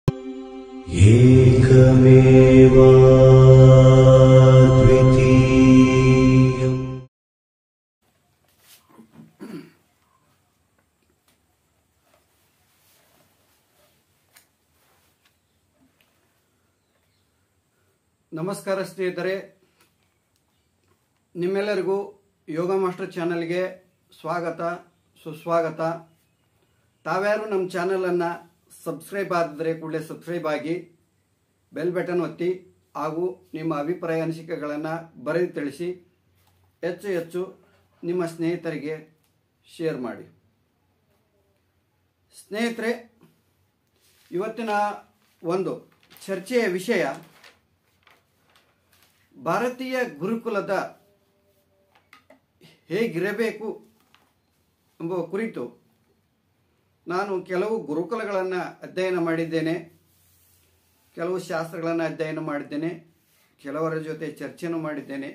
एकमेवाद्वितीयम् ನಮಸ್ಕಾರ ಸ್ನೇಹಿತರೆ ನಿಮ್ಮೆಲ್ಲರಿಗೂ ಯೋಗ ಮಾಸ್ಟರ್ ಚಾನಲ್ಗೆ ಸ್ವಾಗತ ಸುಸ್ವಾಗತ ತಾವ್ಯಾರು ನಮ್ಮ ಚಾನಲನ್ನು ಸಬ್ಸ್ಕ್ರೈಬ್ ಆಗಿದ್ರೆ ಕೂಡಲೇ ಸಬ್ಸ್ಕ್ರೈಬ್ ಆಗಿ ಬೆಲ್ ಬಟನ್ ಒತ್ತಿ ಹಾಗೂ ನಿಮ್ಮ ಅಭಿಪ್ರಾಯ ಅನಿಸಿಕೆಗಳನ್ನು ಬರೆದು ತಿಳಿಸಿ ಹೆಚ್ಚು ಹೆಚ್ಚು ನಿಮ್ಮ ಸ್ನೇಹಿತರಿಗೆ ಶೇರ್ ಮಾಡಿ ಸ್ನೇಹಿತರೆ ಇವತ್ತಿನ ಒಂದು ಚರ್ಚೆಯ ವಿಷಯ ಭಾರತೀಯ ಗುರುಕುಲದ ಹೇಗಿರಬೇಕು ಎಂಬ ಕುರಿತು ನಾನು ಕೆಲವು ಗುರುಕುಲಗಳನ್ನು ಅಧ್ಯಯನ ಮಾಡಿದ್ದೇನೆ ಕೆಲವು ಶಾಸ್ತ್ರಗಳನ್ನು ಅಧ್ಯಯನ ಮಾಡಿದ್ದೇನೆ ಕೆಲವರ ಜೊತೆ ಚರ್ಚೆನೂ ಮಾಡಿದ್ದೇನೆ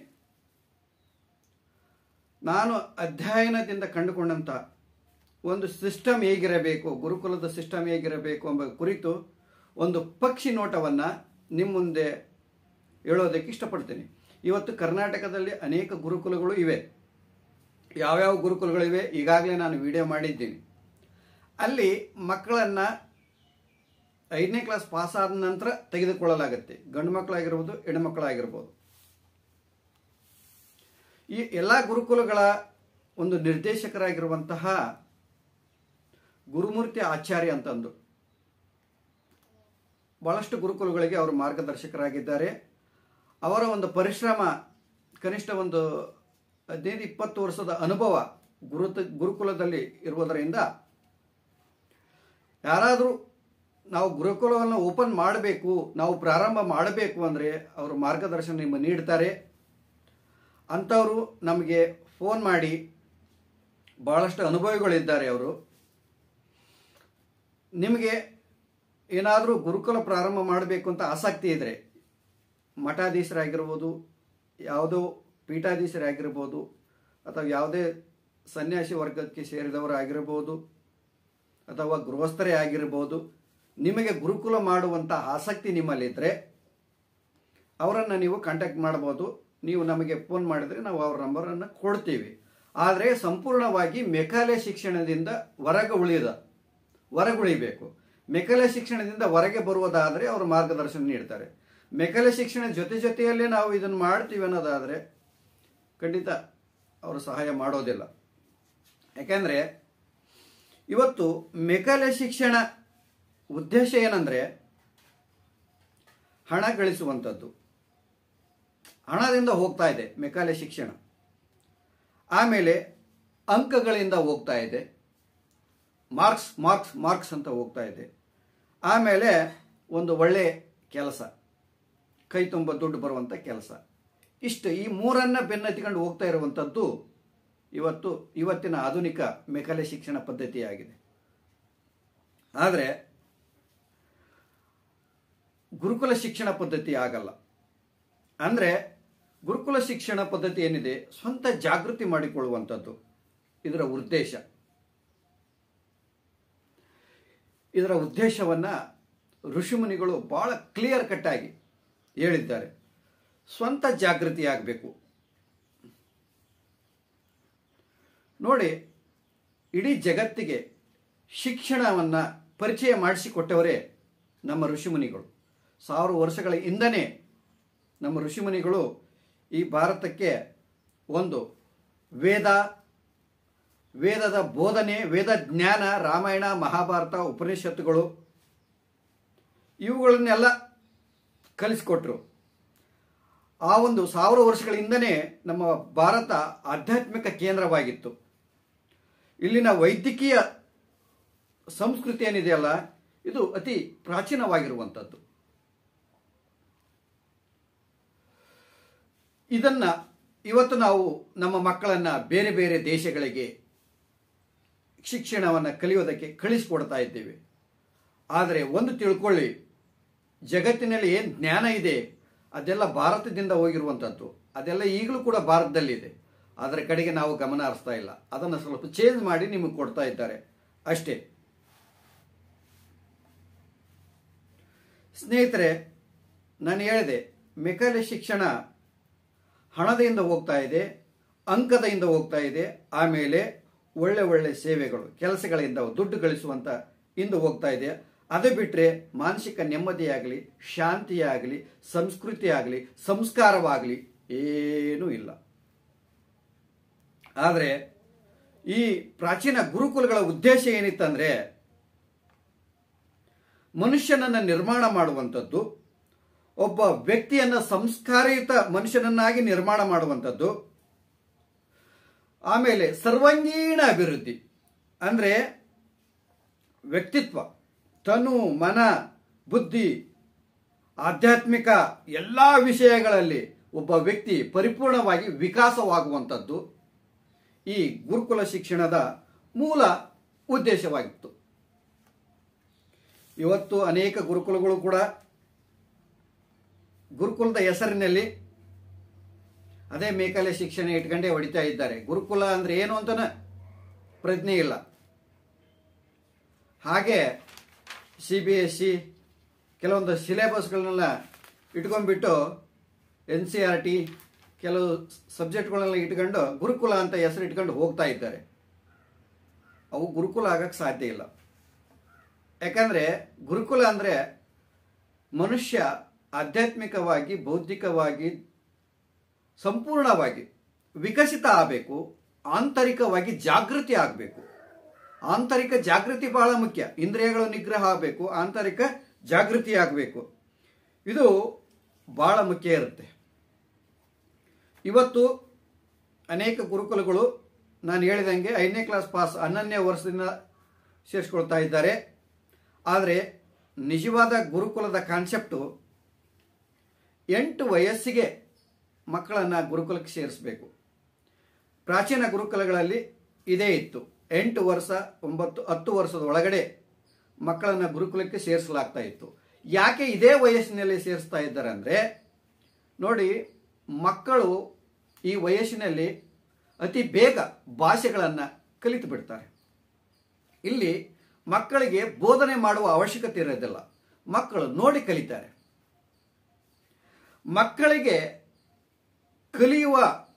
ನಾನು ಅಧ್ಯಯನದಿಂದ ಕಂಡುಕೊಂಡಂಥ ಒಂದು ಸಿಸ್ಟಮ್ ಹೇಗಿರಬೇಕು ಗುರುಕುಲದ ಸಿಸ್ಟಮ್ ಹೇಗಿರಬೇಕು ಎಂಬ ಕುರಿತು ಒಂದು ಪಕ್ಷಿ ನೋಟವನ್ನು ನಿಮ್ಮ ಮುಂದೆ ಹೇಳೋದಕ್ಕೆ ಇಷ್ಟಪಡ್ತೀನಿ ಇವತ್ತು ಕರ್ನಾಟಕದಲ್ಲಿ ಅನೇಕ ಗುರುಕುಲಗಳು ಇವೆ ಯಾವ್ಯಾವ ಗುರುಕುಲಗಳಿವೆ ಈಗಾಗಲೇ ನಾನು ವಿಡಿಯೋ ಮಾಡಿದ್ದೀನಿ ಅಲ್ಲಿ ಮಕ್ಕಳನ್ನು ಐದನೇ ಕ್ಲಾಸ್ ಪಾಸ್ ಆದ ನಂತರ ತೆಗೆದುಕೊಳ್ಳಲಾಗುತ್ತೆ ಗಂಡು ಮಕ್ಕಳಾಗಿರ್ಬೋದು ಹೆಣ್ಣುಮಕ್ಕಳಾಗಿರ್ಬೋದು ಈ ಎಲ್ಲ ಗುರುಕುಲಗಳ ಒಂದು ನಿರ್ದೇಶಕರಾಗಿರುವಂತಹ ಗುರುಮೂರ್ತಿ ಆಚಾರ್ಯ ಅಂತಂದು ಬಹಳಷ್ಟು ಗುರುಕುಲಗಳಿಗೆ ಅವರು ಮಾರ್ಗದರ್ಶಕರಾಗಿದ್ದಾರೆ ಅವರ ಒಂದು ಪರಿಶ್ರಮ ಕನಿಷ್ಠ ಒಂದು ಹದಿನೈದು ಇಪ್ಪತ್ತು ವರ್ಷದ ಅನುಭವ ಗುರುತ ಗುರುಕುಲದಲ್ಲಿ ಇರುವುದರಿಂದ ಯಾರಾದರೂ ನಾವು ಗುರುಕುಲವನ್ನು ಓಪನ್ ಮಾಡಬೇಕು ನಾವು ಪ್ರಾರಂಭ ಮಾಡಬೇಕು ಅಂದರೆ ಅವರು ಮಾರ್ಗದರ್ಶನ ನಿಮ್ಮ ನೀಡ್ತಾರೆ ಅಂಥವರು ನಮಗೆ ಫೋನ್ ಮಾಡಿ ಭಾಳಷ್ಟು ಅನುಭವಿಗಳಿದ್ದಾರೆ ಅವರು ನಿಮಗೆ ಏನಾದರೂ ಗುರುಕುಲ ಪ್ರಾರಂಭ ಮಾಡಬೇಕು ಅಂತ ಆಸಕ್ತಿ ಇದ್ದರೆ ಮಠಾಧೀಶರಾಗಿರ್ಬೋದು ಯಾವುದೋ ಪೀಠಾಧೀಶರಾಗಿರ್ಬೋದು ಅಥವಾ ಯಾವುದೇ ಸನ್ಯಾಸಿ ವರ್ಗಕ್ಕೆ ಸೇರಿದವರಾಗಿರ್ಬೋದು ಅಥವಾ ಗೃಹಸ್ಥರೇ ಆಗಿರ್ಬೋದು ನಿಮಗೆ ಗುರುಕುಲ ಮಾಡುವಂಥ ಆಸಕ್ತಿ ನಿಮ್ಮಲ್ಲಿದ್ದರೆ ಅವರನ್ನು ನೀವು ಕಾಂಟ್ಯಾಕ್ಟ್ ಮಾಡ್ಬೋದು ನೀವು ನಮಗೆ ಫೋನ್ ಮಾಡಿದರೆ ನಾವು ಅವ್ರ ನಂಬರನ್ನು ಕೊಡ್ತೀವಿ ಆದರೆ ಸಂಪೂರ್ಣವಾಗಿ ಮೆಕಾಲೆ ಶಿಕ್ಷಣದಿಂದ ಹೊರಗೆ ಉಳಿದ ಹೊರಗುಳಿಬೇಕು ಮೆಕಲೆ ಶಿಕ್ಷಣದಿಂದ ಹೊರಗೆ ಬರುವುದಾದರೆ ಅವರು ಮಾರ್ಗದರ್ಶನ ನೀಡ್ತಾರೆ ಮೆಕಲೆ ಶಿಕ್ಷಣ ಜೊತೆ ಜೊತೆಯಲ್ಲೇ ನಾವು ಇದನ್ನು ಮಾಡ್ತೀವಿ ಅನ್ನೋದಾದರೆ ಖಂಡಿತ ಅವರು ಸಹಾಯ ಮಾಡೋದಿಲ್ಲ ಯಾಕೆಂದರೆ ಇವತ್ತು ಮೆಕಲೆ ಶಿಕ್ಷಣ ಉದ್ದೇಶ ಏನಂದರೆ ಹಣ ಗಳಿಸುವಂಥದ್ದು ಹಣದಿಂದ ಹೋಗ್ತಾ ಇದೆ ಮೆಕಾಲೆ ಶಿಕ್ಷಣ ಆಮೇಲೆ ಅಂಕಗಳಿಂದ ಹೋಗ್ತಾ ಇದೆ ಮಾರ್ಕ್ಸ್ ಮಾರ್ಕ್ಸ್ ಮಾರ್ಕ್ಸ್ ಅಂತ ಹೋಗ್ತಾ ಇದೆ ಆಮೇಲೆ ಒಂದು ಒಳ್ಳೆ ಕೆಲಸ ಕೈ ತುಂಬ ದುಡ್ಡು ಬರುವಂಥ ಕೆಲಸ ಇಷ್ಟು ಈ ಮೂರನ್ನ ಬೆನ್ನತ್ತಿಕೊಂಡು ಹೋಗ್ತಾ ಇರುವಂಥದ್ದು ಇವತ್ತು ಇವತ್ತಿನ ಆಧುನಿಕ ಮೆಕಲೆ ಶಿಕ್ಷಣ ಪದ್ಧತಿಯಾಗಿದೆ ಆದರೆ ಗುರುಕುಲ ಶಿಕ್ಷಣ ಪದ್ಧತಿ ಆಗಲ್ಲ ಅಂದರೆ ಗುರುಕುಲ ಶಿಕ್ಷಣ ಪದ್ಧತಿ ಏನಿದೆ ಸ್ವಂತ ಜಾಗೃತಿ ಮಾಡಿಕೊಳ್ಳುವಂಥದ್ದು ಇದರ ಉದ್ದೇಶ ಇದರ ಉದ್ದೇಶವನ್ನು ಋಷಿಮುನಿಗಳು ಬಹಳ ಕ್ಲಿಯರ್ ಕಟ್ ಆಗಿ ಹೇಳಿದ್ದಾರೆ ಸ್ವಂತ ಜಾಗೃತಿ ಆಗಬೇಕು ನೋಡಿ ಇಡೀ ಜಗತ್ತಿಗೆ ಶಿಕ್ಷಣವನ್ನು ಪರಿಚಯ ಮಾಡಿಸಿಕೊಟ್ಟವರೇ ನಮ್ಮ ಋಷಿಮುನಿಗಳು ಸಾವಿರ ವರ್ಷಗಳ ಹಿಂದನೇ ನಮ್ಮ ಋಷಿಮುನಿಗಳು ಈ ಭಾರತಕ್ಕೆ ಒಂದು ವೇದ ವೇದದ ಬೋಧನೆ ವೇದ ಜ್ಞಾನ ರಾಮಾಯಣ ಮಹಾಭಾರತ ಉಪನಿಷತ್ತುಗಳು ಇವುಗಳನ್ನೆಲ್ಲ ಕಲಿಸ್ಕೊಟ್ರು ಆ ಒಂದು ಸಾವಿರ ವರ್ಷಗಳಿಂದನೇ ನಮ್ಮ ಭಾರತ ಆಧ್ಯಾತ್ಮಿಕ ಕೇಂದ್ರವಾಗಿತ್ತು ಇಲ್ಲಿನ ವೈದ್ಯಕೀಯ ಸಂಸ್ಕೃತಿ ಏನಿದೆಯಲ್ಲ ಇದು ಅತಿ ಪ್ರಾಚೀನವಾಗಿರುವಂಥದ್ದು ಇದನ್ನ ಇವತ್ತು ನಾವು ನಮ್ಮ ಮಕ್ಕಳನ್ನ ಬೇರೆ ಬೇರೆ ದೇಶಗಳಿಗೆ ಶಿಕ್ಷಣವನ್ನು ಕಲಿಯೋದಕ್ಕೆ ಕಳಿಸ್ಕೊಡ್ತಾ ಇದ್ದೇವೆ ಆದರೆ ಒಂದು ತಿಳ್ಕೊಳ್ಳಿ ಜಗತ್ತಿನಲ್ಲಿ ಏನು ಜ್ಞಾನ ಇದೆ ಅದೆಲ್ಲ ಭಾರತದಿಂದ ಹೋಗಿರುವಂಥದ್ದು ಅದೆಲ್ಲ ಈಗಲೂ ಕೂಡ ಭಾರತದಲ್ಲಿದೆ ಅದರ ಕಡೆಗೆ ನಾವು ಗಮನ ಹರಿಸ್ತಾ ಇಲ್ಲ ಅದನ್ನು ಸ್ವಲ್ಪ ಚೇಂಜ್ ಮಾಡಿ ನಿಮಗೆ ಕೊಡ್ತಾ ಇದ್ದಾರೆ ಅಷ್ಟೇ ಸ್ನೇಹಿತರೆ ನಾನು ಹೇಳಿದೆ ಮೆಕಾಲೆ ಶಿಕ್ಷಣ ಹಣದಿಂದ ಹೋಗ್ತಾ ಇದೆ ಅಂಕದಿಂದ ಹೋಗ್ತಾ ಇದೆ ಆಮೇಲೆ ಒಳ್ಳೆ ಒಳ್ಳೆ ಸೇವೆಗಳು ಕೆಲಸಗಳಿಂದ ದುಡ್ಡು ಗಳಿಸುವಂತ ಇಂದ ಹೋಗ್ತಾ ಇದೆ ಅದು ಬಿಟ್ಟರೆ ಮಾನಸಿಕ ನೆಮ್ಮದಿಯಾಗಲಿ ಶಾಂತಿಯಾಗಲಿ ಸಂಸ್ಕೃತಿ ಆಗಲಿ ಸಂಸ್ಕಾರವಾಗಲಿ ಏನೂ ಇಲ್ಲ ಆದರೆ ಈ ಪ್ರಾಚೀನ ಗುರುಕುಲಗಳ ಉದ್ದೇಶ ಏನಿತ್ತಂದ್ರೆ ಮನುಷ್ಯನನ್ನ ನಿರ್ಮಾಣ ಮಾಡುವಂಥದ್ದು ಒಬ್ಬ ವ್ಯಕ್ತಿಯನ್ನ ಸಂಸ್ಕಾರಯುತ ಮನುಷ್ಯನನ್ನಾಗಿ ನಿರ್ಮಾಣ ಮಾಡುವಂಥದ್ದು ಆಮೇಲೆ ಸರ್ವಾಂಗೀಣ ಅಭಿವೃದ್ಧಿ ಅಂದ್ರೆ ವ್ಯಕ್ತಿತ್ವ ತನು ಮನ ಬುದ್ಧಿ ಆಧ್ಯಾತ್ಮಿಕ ಎಲ್ಲ ವಿಷಯಗಳಲ್ಲಿ ಒಬ್ಬ ವ್ಯಕ್ತಿ ಪರಿಪೂರ್ಣವಾಗಿ ವಿಕಾಸವಾಗುವಂಥದ್ದು ಈ ಗುರುಕುಲ ಶಿಕ್ಷಣದ ಮೂಲ ಉದ್ದೇಶವಾಗಿತ್ತು ಇವತ್ತು ಅನೇಕ ಗುರುಕುಲಗಳು ಕೂಡ ಗುರುಕುಲದ ಹೆಸರಿನಲ್ಲಿ ಅದೇ ಮೇಕಲೆ ಶಿಕ್ಷಣ ಇಟ್ಕೊಂಡೇ ಹೊಡಿತಾ ಇದ್ದಾರೆ ಗುರುಕುಲ ಅಂದ್ರೆ ಏನು ಅಂತನ ಪ್ರಜ್ಞೆ ಇಲ್ಲ ಹಾಗೆ ಸಿ ಬಿ ಎಸ್ ಸಿ ಕೆಲವೊಂದು ಸಿಲೆಬಸ್ಗಳನ್ನೆಲ್ಲ ಇಟ್ಕೊಂಡ್ಬಿಟ್ಟು ಎನ್ ಸಿ ಆರ್ ಟಿ ಕೆಲವು ಸಬ್ಜೆಕ್ಟ್ಗಳನ್ನೆಲ್ಲ ಇಟ್ಕೊಂಡು ಗುರುಕುಲ ಅಂತ ಹೆಸರು ಇಟ್ಕೊಂಡು ಹೋಗ್ತಾ ಇದ್ದಾರೆ ಅವು ಗುರುಕುಲ ಆಗಕ್ಕೆ ಸಾಧ್ಯ ಇಲ್ಲ ಯಾಕಂದ್ರೆ ಗುರುಕುಲ ಅಂದ್ರೆ ಮನುಷ್ಯ ಆಧ್ಯಾತ್ಮಿಕವಾಗಿ ಬೌದ್ಧಿಕವಾಗಿ ಸಂಪೂರ್ಣವಾಗಿ ವಿಕಸಿತ ಆಗಬೇಕು ಆಂತರಿಕವಾಗಿ ಜಾಗೃತಿ ಆಗಬೇಕು ಆಂತರಿಕ ಜಾಗೃತಿ ಬಹಳ ಮುಖ್ಯ ಇಂದ್ರಿಯಗಳ ನಿಗ್ರಹ ಆಗಬೇಕು ಆಂತರಿಕ ಜಾಗೃತಿ ಆಗಬೇಕು ಇದು ಬಹಳ ಮುಖ್ಯ ಇರುತ್ತೆ ಇವತ್ತು ಅನೇಕ ಗುರುಕುಲಗಳು ನಾನು ಹೇಳಿದಂಗೆ ಐದನೇ ಕ್ಲಾಸ್ ಪಾಸ್ ಹನ್ನೊಂದನೇ ವರ್ಷದಿಂದ ಸೇರಿಸ್ಕೊಳ್ತಾ ಇದ್ದಾರೆ ಆದರೆ ನಿಜವಾದ ಗುರುಕುಲದ ಕಾನ್ಸೆಪ್ಟು ಎಂಟು ವಯಸ್ಸಿಗೆ ಮಕ್ಕಳನ್ನು ಗುರುಕುಲಕ್ಕೆ ಸೇರಿಸಬೇಕು ಪ್ರಾಚೀನ ಗುರುಕುಲಗಳಲ್ಲಿ ಇದೇ ಇತ್ತು ಎಂಟು ವರ್ಷ ಒಂಬತ್ತು ಹತ್ತು ವರ್ಷದ ಒಳಗಡೆ ಮಕ್ಕಳನ್ನು ಗುರುಕುಲಕ್ಕೆ ಸೇರಿಸಲಾಗ್ತಾ ಇತ್ತು ಯಾಕೆ ಇದೇ ವಯಸ್ಸಿನಲ್ಲಿ ಸೇರಿಸ್ತಾ ಇದ್ದಾರೆ ಅಂದರೆ ನೋಡಿ ಮಕ್ಕಳು ಈ ವಯಸ್ಸಿನಲ್ಲಿ ಅತಿ ಬೇಗ ಭಾಷೆಗಳನ್ನು ಕಲಿತು ಬಿಡ್ತಾರೆ ಇಲ್ಲಿ ಮಕ್ಕಳಿಗೆ ಬೋಧನೆ ಮಾಡುವ ಅವಶ್ಯಕತೆ ಇರೋದಿಲ್ಲ ಮಕ್ಕಳು ನೋಡಿ ಕಲಿತಾರೆ ಮಕ್ಕಳಿಗೆ ಕಲಿಯುವ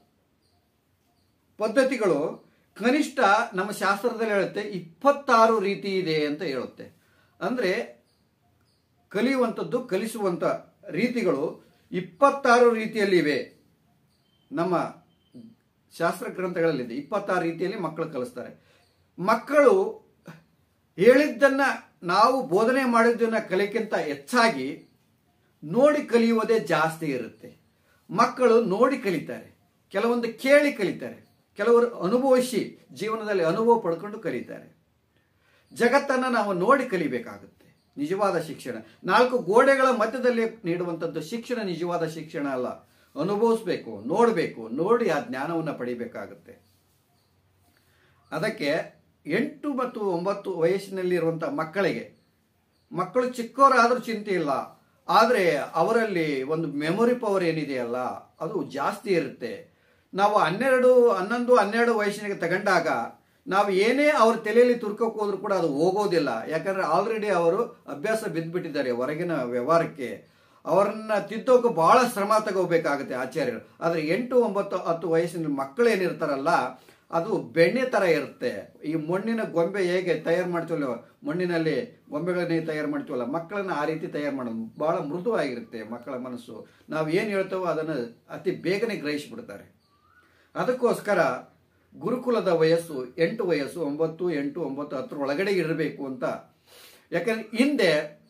ಪದ್ಧತಿಗಳು ಕನಿಷ್ಠ ನಮ್ಮ ಶಾಸ್ತ್ರದಲ್ಲಿ ಹೇಳುತ್ತೆ ಇಪ್ಪತ್ತಾರು ರೀತಿ ಇದೆ ಅಂತ ಹೇಳುತ್ತೆ ಅಂದ್ರೆ ಕಲಿಯುವಂಥದ್ದು ಕಲಿಸುವಂಥ ರೀತಿಗಳು ಇಪ್ಪತ್ತಾರು ರೀತಿಯಲ್ಲಿ ಇವೆ ನಮ್ಮ ಶಾಸ್ತ್ರ ಗ್ರಂಥಗಳಲ್ಲಿದೆ ಇಪ್ಪತ್ತಾರು ರೀತಿಯಲ್ಲಿ ಮಕ್ಕಳು ಕಲಿಸ್ತಾರೆ ಮಕ್ಕಳು ಹೇಳಿದ್ದನ್ನ ನಾವು ಬೋಧನೆ ಮಾಡಿದ್ದನ್ನ ಕಲಿಯಕ್ಕಿಂತ ಹೆಚ್ಚಾಗಿ ನೋಡಿ ಕಲಿಯುವುದೇ ಜಾಸ್ತಿ ಇರುತ್ತೆ ಮಕ್ಕಳು ನೋಡಿ ಕಲಿತಾರೆ ಕೆಲವೊಂದು ಕೇಳಿ ಕಲಿತಾರೆ ಕೆಲವರು ಅನುಭವಿಸಿ ಜೀವನದಲ್ಲಿ ಅನುಭವ ಪಡ್ಕೊಂಡು ಕಲಿತಾರೆ ಜಗತ್ತನ್ನು ನಾವು ನೋಡಿ ಕಲಿಬೇಕಾಗುತ್ತೆ ನಿಜವಾದ ಶಿಕ್ಷಣ ನಾಲ್ಕು ಗೋಡೆಗಳ ಮಧ್ಯದಲ್ಲಿ ನೀಡುವಂಥದ್ದು ಶಿಕ್ಷಣ ನಿಜವಾದ ಶಿಕ್ಷಣ ಅಲ್ಲ ಅನುಭವಿಸ್ಬೇಕು ನೋಡಬೇಕು ನೋಡಿ ಆ ಜ್ಞಾನವನ್ನು ಪಡಿಬೇಕಾಗುತ್ತೆ ಅದಕ್ಕೆ ಎಂಟು ಮತ್ತು ಒಂಬತ್ತು ವಯಸ್ಸಿನಲ್ಲಿರುವಂಥ ಮಕ್ಕಳಿಗೆ ಮಕ್ಕಳು ಚಿಕ್ಕವರಾದರೂ ಚಿಂತೆ ಇಲ್ಲ ಆದರೆ ಅವರಲ್ಲಿ ಒಂದು ಮೆಮೊರಿ ಪವರ್ ಏನಿದೆಯಲ್ಲ ಅದು ಜಾಸ್ತಿ ಇರುತ್ತೆ ನಾವು ಹನ್ನೆರಡು ಹನ್ನೊಂದು ಹನ್ನೆರಡು ವಯಸ್ಸಿನಿಗೆ ತಗೊಂಡಾಗ ನಾವು ಏನೇ ಅವ್ರ ತಲೆಯಲ್ಲಿ ತುರ್ಕೋಕ್ ಹೋದ್ರೂ ಕೂಡ ಅದು ಹೋಗೋದಿಲ್ಲ ಯಾಕಂದ್ರೆ ಆಲ್ರೆಡಿ ಅವರು ಅಭ್ಯಾಸ ಬಿದ್ದುಬಿಟ್ಟಿದ್ದಾರೆ ಹೊರಗಿನ ವ್ಯವಹಾರಕ್ಕೆ ಅವರನ್ನ ತಿದ್ದೋಕೆ ಬಹಳ ಶ್ರಮ ತಗೋಬೇಕಾಗುತ್ತೆ ಆಚಾರ್ಯರು ಆದರೆ ಎಂಟು ಒಂಬತ್ತು ಹತ್ತು ವಯಸ್ಸಿನ ಮಕ್ಕಳೇನಿರ್ತಾರಲ್ಲ ಅದು ಬೆಣ್ಣೆ ತರ ಇರುತ್ತೆ ಈ ಮಣ್ಣಿನ ಗೊಂಬೆ ಹೇಗೆ ತಯಾರು ಮಾಡ್ತೀವಲ್ಲ ಮಣ್ಣಿನಲ್ಲಿ ಗೊಂಬೆಗಳನ್ನೇ ತಯಾರು ಮಾಡ್ತೀವಲ್ಲ ಮಕ್ಕಳನ್ನ ಆ ರೀತಿ ತಯಾರು ಮಾಡೋದು ಬಹಳ ಮೃದುವಾಗಿರುತ್ತೆ ಮಕ್ಕಳ ಮನಸ್ಸು ನಾವು ಏನು ಹೇಳ್ತೇವೋ ಅದನ್ನು ಅತಿ ಬೇಗನೆ ಗ್ರಹಿಸಿಬಿಡ್ತಾರೆ ಅದಕ್ಕೋಸ್ಕರ ಗುರುಕುಲದ ವಯಸ್ಸು ಎಂಟು ವಯಸ್ಸು ಒಂಬತ್ತು ಎಂಟು ಒಂಬತ್ತು ಹತ್ತರ ಒಳಗಡೆ ಇರಬೇಕು ಅಂತ ಯಾಕಂದ್ರೆ ಹಿಂದೆ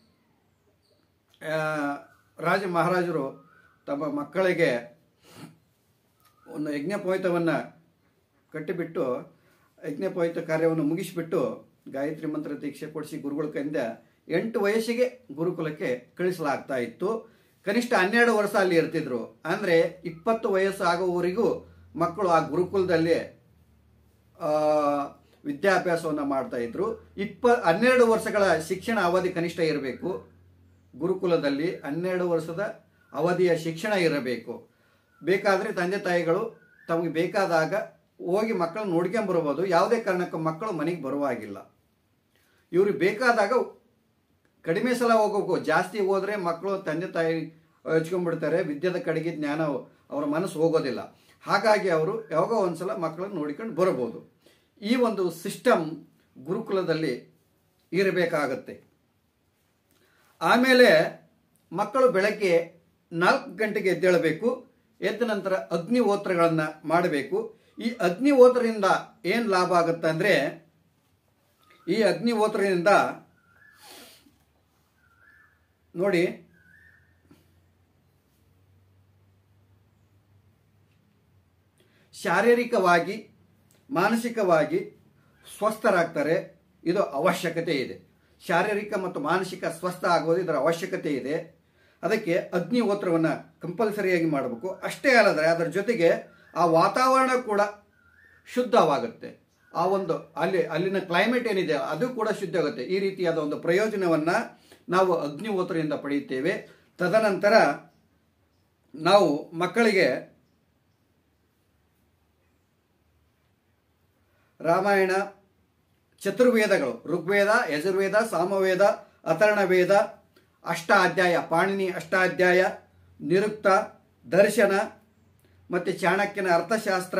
ಆ, ರಾಜ ಮಹಾರಾಜರು ತಮ್ಮ ಮಕ್ಕಳಿಗೆ ಒಂದು ಯಜ್ಞಪೋಯಿತವನ್ನು ಕಟ್ಟಿಬಿಟ್ಟು ಯಜ್ಞಪೋಯಿತ ಕಾರ್ಯವನ್ನು ಮುಗಿಸಿಬಿಟ್ಟು ಗಾಯತ್ರಿ ಮಂತ್ರ ದೀಕ್ಷೆ ಕೊಡಿಸಿ ಗುರುಗಳ ಕೈಯಿಂದ ಎಂಟು ವಯಸ್ಸಿಗೆ ಗುರುಕುಲಕ್ಕೆ ಕಳಿಸಲಾಗ್ತಾ ಇತ್ತು ಕನಿಷ್ಠ ಹನ್ನೆರಡು ವರ್ಷ ಅಲ್ಲಿ ಇರ್ತಿದ್ರು ಅಂದ್ರೆ ಇಪ್ಪತ್ತು ವಯಸ್ಸು ಆಗುವವರೆಗೂ ಮಕ್ಕಳು ಆ ಗುರುಕುಲದಲ್ಲಿ ಆ, ವಿದ್ಯಾಭ್ಯಾಸವನ್ನು ಮಾಡ್ತಾ ಇದ್ರು ಇಪ್ಪ ಹನ್ನೆರಡು ವರ್ಷಗಳ ಶಿಕ್ಷಣ ಅವಧಿ ಕನಿಷ್ಠ ಇರಬೇಕು ಗುರುಕುಲದಲ್ಲಿ ಹನ್ನೆರಡು ವರ್ಷದ ಅವಧಿಯ ಶಿಕ್ಷಣ ಇರಬೇಕು ಬೇಕಾದರೆ ತಂದೆ ತಾಯಿಗಳು ತಮಗೆ ಬೇಕಾದಾಗ ಹೋಗಿ ಮಕ್ಕಳನ್ನ ನೋಡ್ಕೊಂಬರ್ಬೋದು ಯಾವುದೇ ಕಾರಣಕ್ಕೂ ಮಕ್ಕಳು ಮನೆಗೆ ಬರುವಾಗಿಲ್ಲ ಇವ್ರಿಗೆ ಬೇಕಾದಾಗ ಕಡಿಮೆ ಸಲ ಹೋಗ್ಬೇಕು ಜಾಸ್ತಿ ಹೋದ್ರೆ ಮಕ್ಕಳು ತಂದೆ ತಾಯಿ ಹಚ್ಕೊಂಡ್ಬಿಡ್ತಾರೆ ವಿದ್ಯೆದ ಕಡೆಗೆ ಜ್ಞಾನ ಅವರ ಮನಸ್ಸು ಹೋಗೋದಿಲ್ಲ ಹಾಗಾಗಿ ಅವರು ಯಾವಾಗ ಒಂದ್ಸಲ ಮಕ್ಕಳನ್ನು ನೋಡಿಕೊಂಡು ಬರಬಹುದು ಈ ಒಂದು ಸಿಸ್ಟಮ್ ಗುರುಕುಲದಲ್ಲಿ ಇರಬೇಕಾಗತ್ತೆ ಆಮೇಲೆ ಮಕ್ಕಳು ಬೆಳಗ್ಗೆ ನಾಲ್ಕು ಗಂಟೆಗೆ ಎದ್ದೇಳಬೇಕು ಎದ್ದ ನಂತರ ಅಗ್ನಿಹೋತ್ರಗಳನ್ನು ಮಾಡಬೇಕು ಈ ಅಗ್ನಿಹೋತ್ರದಿಂದ ಏನು ಲಾಭ ಆಗುತ್ತೆ ಅಂದರೆ ಈ ಅಗ್ನಿಹೋತ್ರದಿಂದ ನೋಡಿ ಶಾರೀರಿಕವಾಗಿ ಮಾನಸಿಕವಾಗಿ ಸ್ವಸ್ಥರಾಗ್ತಾರೆ ಇದು ಅವಶ್ಯಕತೆ ಇದೆ ಶಾರೀರಿಕ ಮತ್ತು ಮಾನಸಿಕ ಸ್ವಸ್ಥ ಆಗುವುದು ಇದರ ಅವಶ್ಯಕತೆ ಇದೆ ಅದಕ್ಕೆ ಅಗ್ನಿಹೋತ್ರವನ್ನು ಕಂಪಲ್ಸರಿಯಾಗಿ ಮಾಡಬೇಕು ಅಷ್ಟೇ ಅಲ್ಲದೆ ಅದರ ಜೊತೆಗೆ ಆ ವಾತಾವರಣ ಕೂಡ ಶುದ್ಧವಾಗುತ್ತೆ ಆ ಒಂದು ಅಲ್ಲಿ ಅಲ್ಲಿನ ಕ್ಲೈಮೇಟ್ ಏನಿದೆ ಅದು ಕೂಡ ಶುದ್ಧ ಆಗುತ್ತೆ ಈ ರೀತಿಯಾದ ಒಂದು ಪ್ರಯೋಜನವನ್ನ ನಾವು ಅಗ್ನಿಹೋತ್ರದಿಂದ ಪಡೆಯುತ್ತೇವೆ ತದನಂತರ ನಾವು ಮಕ್ಕಳಿಗೆ ರಾಮಾಯಣ ಚತುರ್ವೇದಗಳು ಋಗ್ವೇದ ಯಜುರ್ವೇದ ಸಾಮವೇದ ಅಥರ್ಣವೇದ ಅಷ್ಟಾಧ್ಯಾಯ ಪಾಣಿನಿ ಅಷ್ಟಾಧ್ಯಾಯ ನಿರುಕ್ತ ದರ್ಶನ ಮತ್ತು ಚಾಣಕ್ಯನ ಅರ್ಥಶಾಸ್ತ್ರ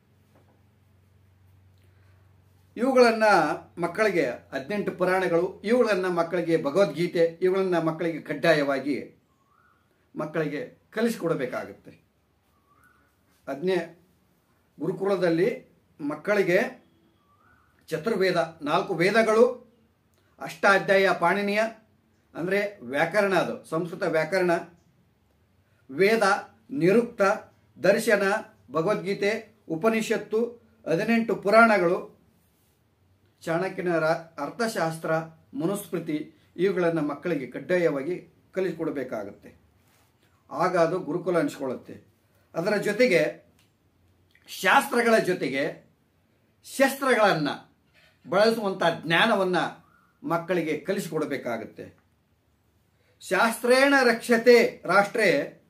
ಇವುಗಳನ್ನು ಮಕ್ಕಳಿಗೆ ಹದಿನೆಂಟು ಪುರಾಣಗಳು ಇವುಗಳನ್ನು ಮಕ್ಕಳಿಗೆ ಭಗವದ್ಗೀತೆ ಇವುಗಳನ್ನು ಮಕ್ಕಳಿಗೆ ಕಡ್ಡಾಯವಾಗಿ ಮಕ್ಕಳಿಗೆ ಕಲಿಸಿಕೊಡಬೇಕಾಗುತ್ತೆ ಅದನ್ನೇ ಗುರುಕುಲದಲ್ಲಿ ಮಕ್ಕಳಿಗೆ ಚತುರ್ವೇದ ನಾಲ್ಕು ವೇದಗಳು ಅಷ್ಟಾಧ್ಯಾಯ ಪಾಣಿನಿಯ ಅಂದರೆ ವ್ಯಾಕರಣ ಅದು ಸಂಸ್ಕೃತ ವ್ಯಾಕರಣ ವೇದ ನಿರುಕ್ತ ದರ್ಶನ ಭಗವದ್ಗೀತೆ ಉಪನಿಷತ್ತು ಹದಿನೆಂಟು ಪುರಾಣಗಳು ಚಾಣಕ್ಯನ ರಾ- ಅರ್ಥಶಾಸ್ತ್ರ ಮನುಸ್ಮೃತಿ ಇವುಗಳನ್ನು ಮಕ್ಕಳಿಗೆ ಕಡ್ಡಾಯವಾಗಿ ಕಲಿಸಿಕೊಡಬೇಕಾಗುತ್ತೆ ಆಗ ಅದು ಗುರುಕುಲ ಅನಿಸ್ಕೊಳ್ಳುತ್ತೆ ಅದರ ಜೊತೆಗೆ ಶಾಸ್ತ್ರಗಳ ಜೊತೆಗೆ ಶಸ್ತ್ರಗಳನ್ನು ಬಳಸುವಂಥ ಜ್ಞಾನವನ್ನು ಮಕ್ಕಳಿಗೆ ಕಲಿಸಿಕೊಡಬೇಕಾಗುತ್ತೆ ಶಾಸ್ತ್ರೇಣ ರಕ್ಷತೆ ರಾಷ್ಟ್ರೇ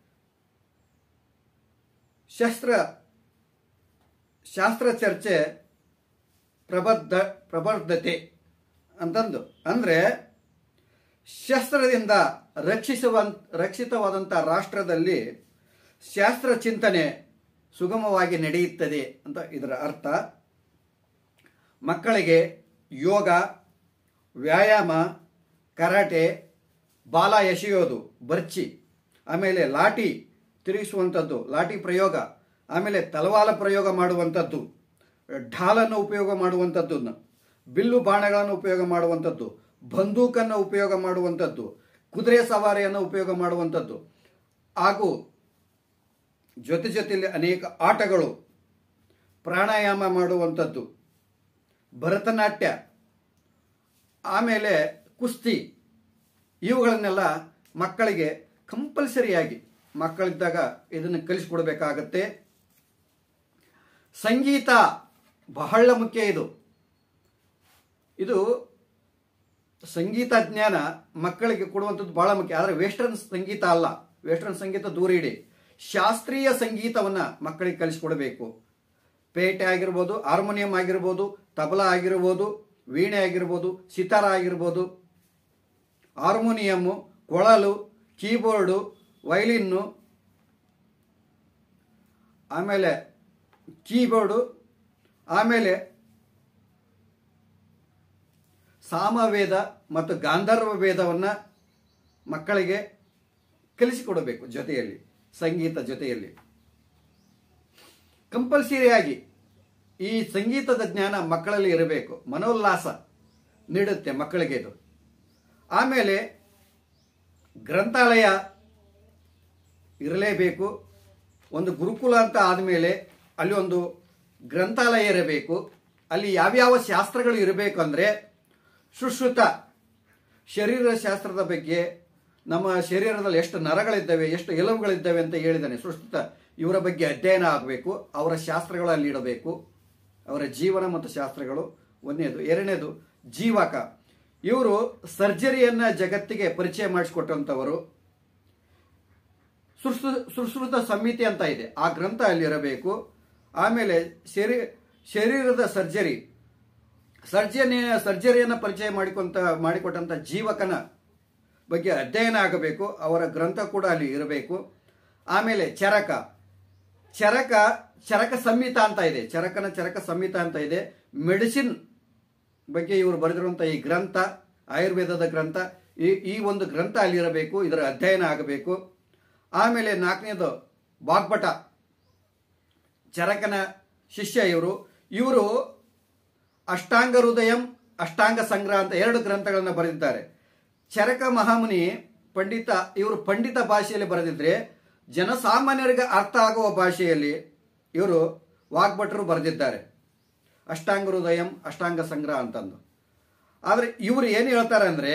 ಶಸ್ತ್ರ ಶಾಸ್ತ್ರ ಚರ್ಚೆ ಪ್ರಬದ್ಧ ಪ್ರಬದ್ಧತೆ ಅಂತಂದು ಅಂದರೆ ಶಸ್ತ್ರದಿಂದ ರಕ್ಷಿಸುವ ರಕ್ಷಿತವಾದಂಥ ರಾಷ್ಟ್ರದಲ್ಲಿ ಶಾಸ್ತ್ರ ಚಿಂತನೆ ಸುಗಮವಾಗಿ ನಡೆಯುತ್ತದೆ ಅಂತ ಇದರ ಅರ್ಥ ಮಕ್ಕಳಿಗೆ ಯೋಗ ವ್ಯಾಯಾಮ ಕರಾಟೆ ಬಾಲ ಎಸೆಯೋದು ಬರ್ಚಿ ಆಮೇಲೆ ಲಾಠಿ ತಿರುಗಿಸುವಂಥದ್ದು ಲಾಠಿ ಪ್ರಯೋಗ ಆಮೇಲೆ ತಲವಾಲ ಪ್ರಯೋಗ ಮಾಡುವಂಥದ್ದು ಢಾಲನ್ನು ಉಪಯೋಗ ಮಾಡುವಂಥದ್ದು ಬಿಲ್ಲು ಬಾಣಗಳನ್ನು ಉಪಯೋಗ ಮಾಡುವಂಥದ್ದು ಬಂದೂಕನ್ನು ಉಪಯೋಗ ಮಾಡುವಂಥದ್ದು ಕುದುರೆ ಸವಾರಿಯನ್ನು ಉಪಯೋಗ ಮಾಡುವಂಥದ್ದು ಹಾಗೂ ಜೊತೆ ಜೊತೆಯಲ್ಲಿ ಅನೇಕ ಆಟಗಳು ಪ್ರಾಣಾಯಾಮ ಮಾಡುವಂಥದ್ದು ಭರತನಾಟ್ಯ ಆಮೇಲೆ ಕುಸ್ತಿ ಇವುಗಳನ್ನೆಲ್ಲ ಮಕ್ಕಳಿಗೆ ಕಂಪಲ್ಸರಿಯಾಗಿ ಮಕ್ಕಳಿದ್ದಾಗ ಇದನ್ನು ಕಲಿಸ್ಕೊಡ್ಬೇಕಾಗತ್ತೆ ಸಂಗೀತ ಬಹಳ ಮುಖ್ಯ ಇದು ಇದು ಸಂಗೀತ ಜ್ಞಾನ ಮಕ್ಕಳಿಗೆ ಕೊಡುವಂಥದ್ದು ಬಹಳ ಮುಖ್ಯ ಆದರೆ ವೆಸ್ಟರ್ನ್ ಸಂಗೀತ ಅಲ್ಲ ವೆಸ್ಟರ್ನ್ ಸಂಗೀತ ದೂರ ಇಡಿ ಶಾಸ್ತ್ರೀಯ ಸಂಗೀತವನ್ನು ಮಕ್ಕಳಿಗೆ ಕಲಿಸ್ಕೊಡ್ಬೇಕು ಪೇಟೆ ಆಗಿರ್ಬೋದು ಹಾರ್ಮೋನಿಯಂ ಆಗಿರ್ಬೋದು ತಬಲಾ ಆಗಿರ್ಬೋದು ವೀಣೆ ಆಗಿರ್ಬೋದು ಸಿತಾರ ಆಗಿರ್ಬೋದು ಹಾರ್ಮೋನಿಯಮ್ಮು ಕೊಳಲು ಕೀಬೋರ್ಡು ವೈಲಿನ್ನು ಆಮೇಲೆ ಕೀಬೋರ್ಡು ಆಮೇಲೆ ಸಾಮವೇದ ಮತ್ತು ಗಾಂಧರ್ವ ವೇದವನ್ನು ಮಕ್ಕಳಿಗೆ ಕಲಿಸಿಕೊಡಬೇಕು ಜೊತೆಯಲ್ಲಿ ಸಂಗೀತ ಜೊತೆಯಲ್ಲಿ ಕಂಪಲ್ಸರಿಯಾಗಿ ಈ ಸಂಗೀತದ ಜ್ಞಾನ ಮಕ್ಕಳಲ್ಲಿ ಇರಬೇಕು ಮನೋಲ್ಲಾಸ ನೀಡುತ್ತೆ ಮಕ್ಕಳಿಗೆ ಇದು ಆಮೇಲೆ ಗ್ರಂಥಾಲಯ ಇರಲೇಬೇಕು ಒಂದು ಗುರುಕುಲ ಅಂತ ಆದಮೇಲೆ ಅಲ್ಲಿ ಒಂದು ಗ್ರಂಥಾಲಯ ಇರಬೇಕು ಅಲ್ಲಿ ಯಾವ್ಯಾವ ಶಾಸ್ತ್ರಗಳು ಇರಬೇಕು ಅಂದರೆ ಸುಶ್ರುತ ಶರೀರ ಶಾಸ್ತ್ರದ ಬಗ್ಗೆ ನಮ್ಮ ಶರೀರದಲ್ಲಿ ಎಷ್ಟು ನರಗಳಿದ್ದಾವೆ ಎಷ್ಟು ಎಲುಬುಗಳಿದ್ದಾವೆ ಅಂತ ಹೇಳಿದ್ದಾನೆ ಸುಶ್ರುತ ಇವರ ಬಗ್ಗೆ ಅಧ್ಯಯನ ಆಗಬೇಕು ಅವರ ಶಾಸ್ತ್ರಗಳು ಅಲ್ಲಿ ಇಡಬೇಕು ಅವರ ಜೀವನ ಮತ್ತು ಶಾಸ್ತ್ರಗಳು ಒಂದನೇದು ಎರಡನೇದು ಜೀವಕ ಇವರು ಸರ್ಜರಿಯನ್ನ ಜಗತ್ತಿಗೆ ಪರಿಚಯ ಮಾಡಿಸಿಕೊಟ್ಟಂಥವರು ಸುಶ್ರು ಸುಶ್ರುತ ಸಂಹಿತೆ ಅಂತ ಇದೆ ಆ ಗ್ರಂಥ ಅಲ್ಲಿರಬೇಕು ಆಮೇಲೆ ಶರೀ ಶರೀರದ ಸರ್ಜರಿ ಸರ್ಜರಿ ಸರ್ಜರಿಯನ್ನು ಪರಿಚಯ ಮಾಡಿಕೊಂತ ಮಾಡಿಕೊಟ್ಟಂಥ ಜೀವಕನ ಬಗ್ಗೆ ಅಧ್ಯಯನ ಆಗಬೇಕು ಅವರ ಗ್ರಂಥ ಕೂಡ ಅಲ್ಲಿ ಇರಬೇಕು ಆಮೇಲೆ ಚರಕ ಚರಕ ಚರಕ ಸಂಹಿತ ಅಂತ ಇದೆ ಚರಕನ ಚರಕ ಸಂಹಿತ ಅಂತ ಇದೆ ಮೆಡಿಸಿನ್ ಬಗ್ಗೆ ಇವರು ಬರೆದಿರುವಂಥ ಈ ಗ್ರಂಥ ಆಯುರ್ವೇದದ ಗ್ರಂಥ ಈ ಈ ಒಂದು ಗ್ರಂಥ ಅಲ್ಲಿರಬೇಕು ಇದರ ಅಧ್ಯಯನ ಆಗಬೇಕು ಆಮೇಲೆ ನಾಲ್ಕನೇದು ಬಾಗ್ಭಟ ಚರಕನ ಶಿಷ್ಯ ಇವರು ಇವರು ಅಷ್ಟಾಂಗ ಹೃದಯಂ ಅಷ್ಟಾಂಗ ಸಂಗ್ರಹ ಅಂತ ಎರಡು ಗ್ರಂಥಗಳನ್ನು ಬರೆದಿದ್ದಾರೆ ಚರಕ ಮಹಾಮುನಿ ಪಂಡಿತ ಇವರು ಪಂಡಿತ ಭಾಷೆಯಲ್ಲಿ ಬರೆದಿದ್ರೆ ಜನಸಾಮಾನ್ಯರಿಗೆ ಅರ್ಥ ಆಗುವ ಭಾಷೆಯಲ್ಲಿ ಇವರು ವಾಗ್ಭಟರು ಬರೆದಿದ್ದಾರೆ ಅಷ್ಟಾಂಗ ಹೃದಯಂ ಅಷ್ಟಾಂಗ ಸಂಗ್ರಹ ಅಂತಂದು ಆದರೆ ಇವರು ಏನು ಹೇಳ್ತಾರೆ ಅಂದರೆ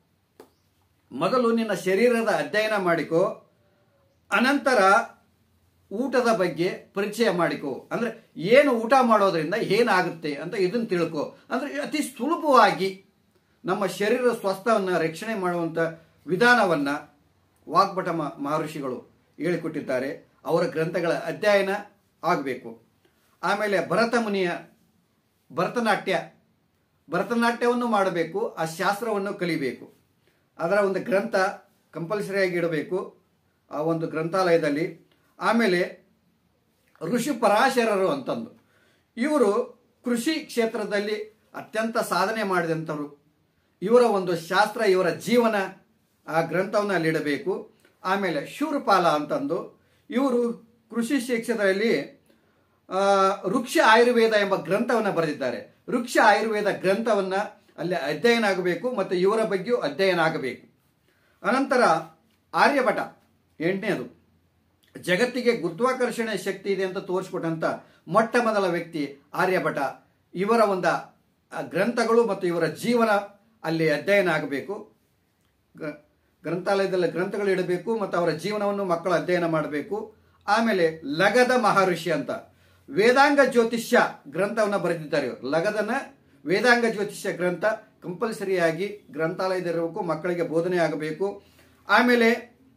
ಮೊದಲು ನಿನ್ನ ಶರೀರದ ಅಧ್ಯಯನ ಮಾಡಿಕೋ ಅನಂತರ ಊಟದ ಬಗ್ಗೆ ಪರಿಚಯ ಮಾಡಿಕೋ ಅಂದ್ರೆ ಏನು ಊಟ ಮಾಡೋದ್ರಿಂದ ಏನಾಗುತ್ತೆ ಅಂತ ಇದನ್ನ ತಿಳ್ಕೊ ಅಂದ್ರೆ ಅತಿ ಸುಲಭವಾಗಿ ನಮ್ಮ ಶರೀರ ಸ್ವಸ್ಥವನ್ನು ರಕ್ಷಣೆ ಮಾಡುವಂತ ವಿಧಾನವನ್ನ ವಾಗ್ಭಟ ಮ- ಮಹರ್ಷಿಗಳು ಹೇಳಿಕೊಟ್ಟಿದ್ದಾರೆ ಅವರ ಗ್ರಂಥಗಳ ಅಧ್ಯಯನ ಆಗಬೇಕು ಆಮೇಲೆ ಭರತ ಮುನಿಯ ಭರತನಾಟ್ಯ ಭರತನಾಟ್ಯವನ್ನು ಮಾಡಬೇಕು ಆ ಶಾಸ್ತ್ರವನ್ನು ಕಲಿಬೇಕು ಅದರ ಒಂದು ಗ್ರಂಥ ಕಂಪಲ್ಸರಿಯಾಗಿ ಇಡಬೇಕು ಆ ಒಂದು ಗ್ರಂಥಾಲಯದಲ್ಲಿ ಆಮೇಲೆ ಋಷಿ ಪರಾಶರರು ಅಂತಂದು ಇವರು ಕೃಷಿ ಕ್ಷೇತ್ರದಲ್ಲಿ ಅತ್ಯಂತ ಸಾಧನೆ ಮಾಡಿದಂಥವ್ರು ಇವರ ಒಂದು ಶಾಸ್ತ್ರ ಇವರ ಜೀವನ ಆ ಗ್ರಂಥವನ್ನು ಅಲ್ಲಿಡಬೇಕು ಆಮೇಲೆ ಶೂರಪಾಲ ಅಂತಂದು ಇವರು ಕೃಷಿ ಕ್ಷೇತ್ರದಲ್ಲಿ ಆ, ವೃಕ್ಷ ಆಯುರ್ವೇದ ಎಂಬ ಗ್ರಂಥವನ್ನು ಬರೆದಿದ್ದಾರೆ ವೃಕ್ಷ ಆಯುರ್ವೇದ ಗ್ರಂಥವನ್ನ ಅಲ್ಲಿ ಅಧ್ಯಯನ ಆಗಬೇಕು ಮತ್ತು ಇವರ ಬಗ್ಗೆಯೂ ಅಧ್ಯಯನ ಆಗಬೇಕು ಅನಂತರ ಆರ್ಯಭಟ ಎಂಟನೇದು ಜಗತ್ತಿಗೆ ಗುರುತ್ವಾಕರ್ಷಣೆ ಶಕ್ತಿ ಇದೆ ಅಂತ ತೋರಿಸ್ಕೊಟ್ಟಂತ ಮೊಟ್ಟ ಮೊದಲ ವ್ಯಕ್ತಿ ಆರ್ಯಭಟ ಇವರ ಒಂದು ಆ, ಗ್ರಂಥಗಳು ಮತ್ತು ಇವರ ಜೀವನ ಅಲ್ಲಿ ಅಧ್ಯಯನ ಆಗಬೇಕು ಗ್ರ- ಗ್ರಂಥಾಲಯದಲ್ಲಿ ಗ್ರಂಥಗಳು ಇಡಬೇಕು ಮತ್ತು ಅವರ ಜೀವನವನ್ನು ಮಕ್ಕಳು ಅಧ್ಯಯನ ಮಾಡಬೇಕು ಆಮೇಲೆ ಲಗದ ಮಹರ್ಷಿ ಅಂತ ವೇದಾಂಗ ಜ್ಯೋತಿಷ್ಯ ಗ್ರಂಥವನ್ನು ಬರೆದಿದ್ದಾರೆ ಇವರು ಲಗದನ ವೇದಾಂಗ ಜ್ಯೋತಿಷ್ಯ ಗ್ರಂಥ ಕಂಪಲ್ಸರಿಯಾಗಿ ಗ್ರಂಥಾಲಯದಲ್ಲಿರಬೇಕು ಮಕ್ಕಳಿಗೆ ಬೋಧನೆ ಆಗಬೇಕು ಆಮೇಲೆ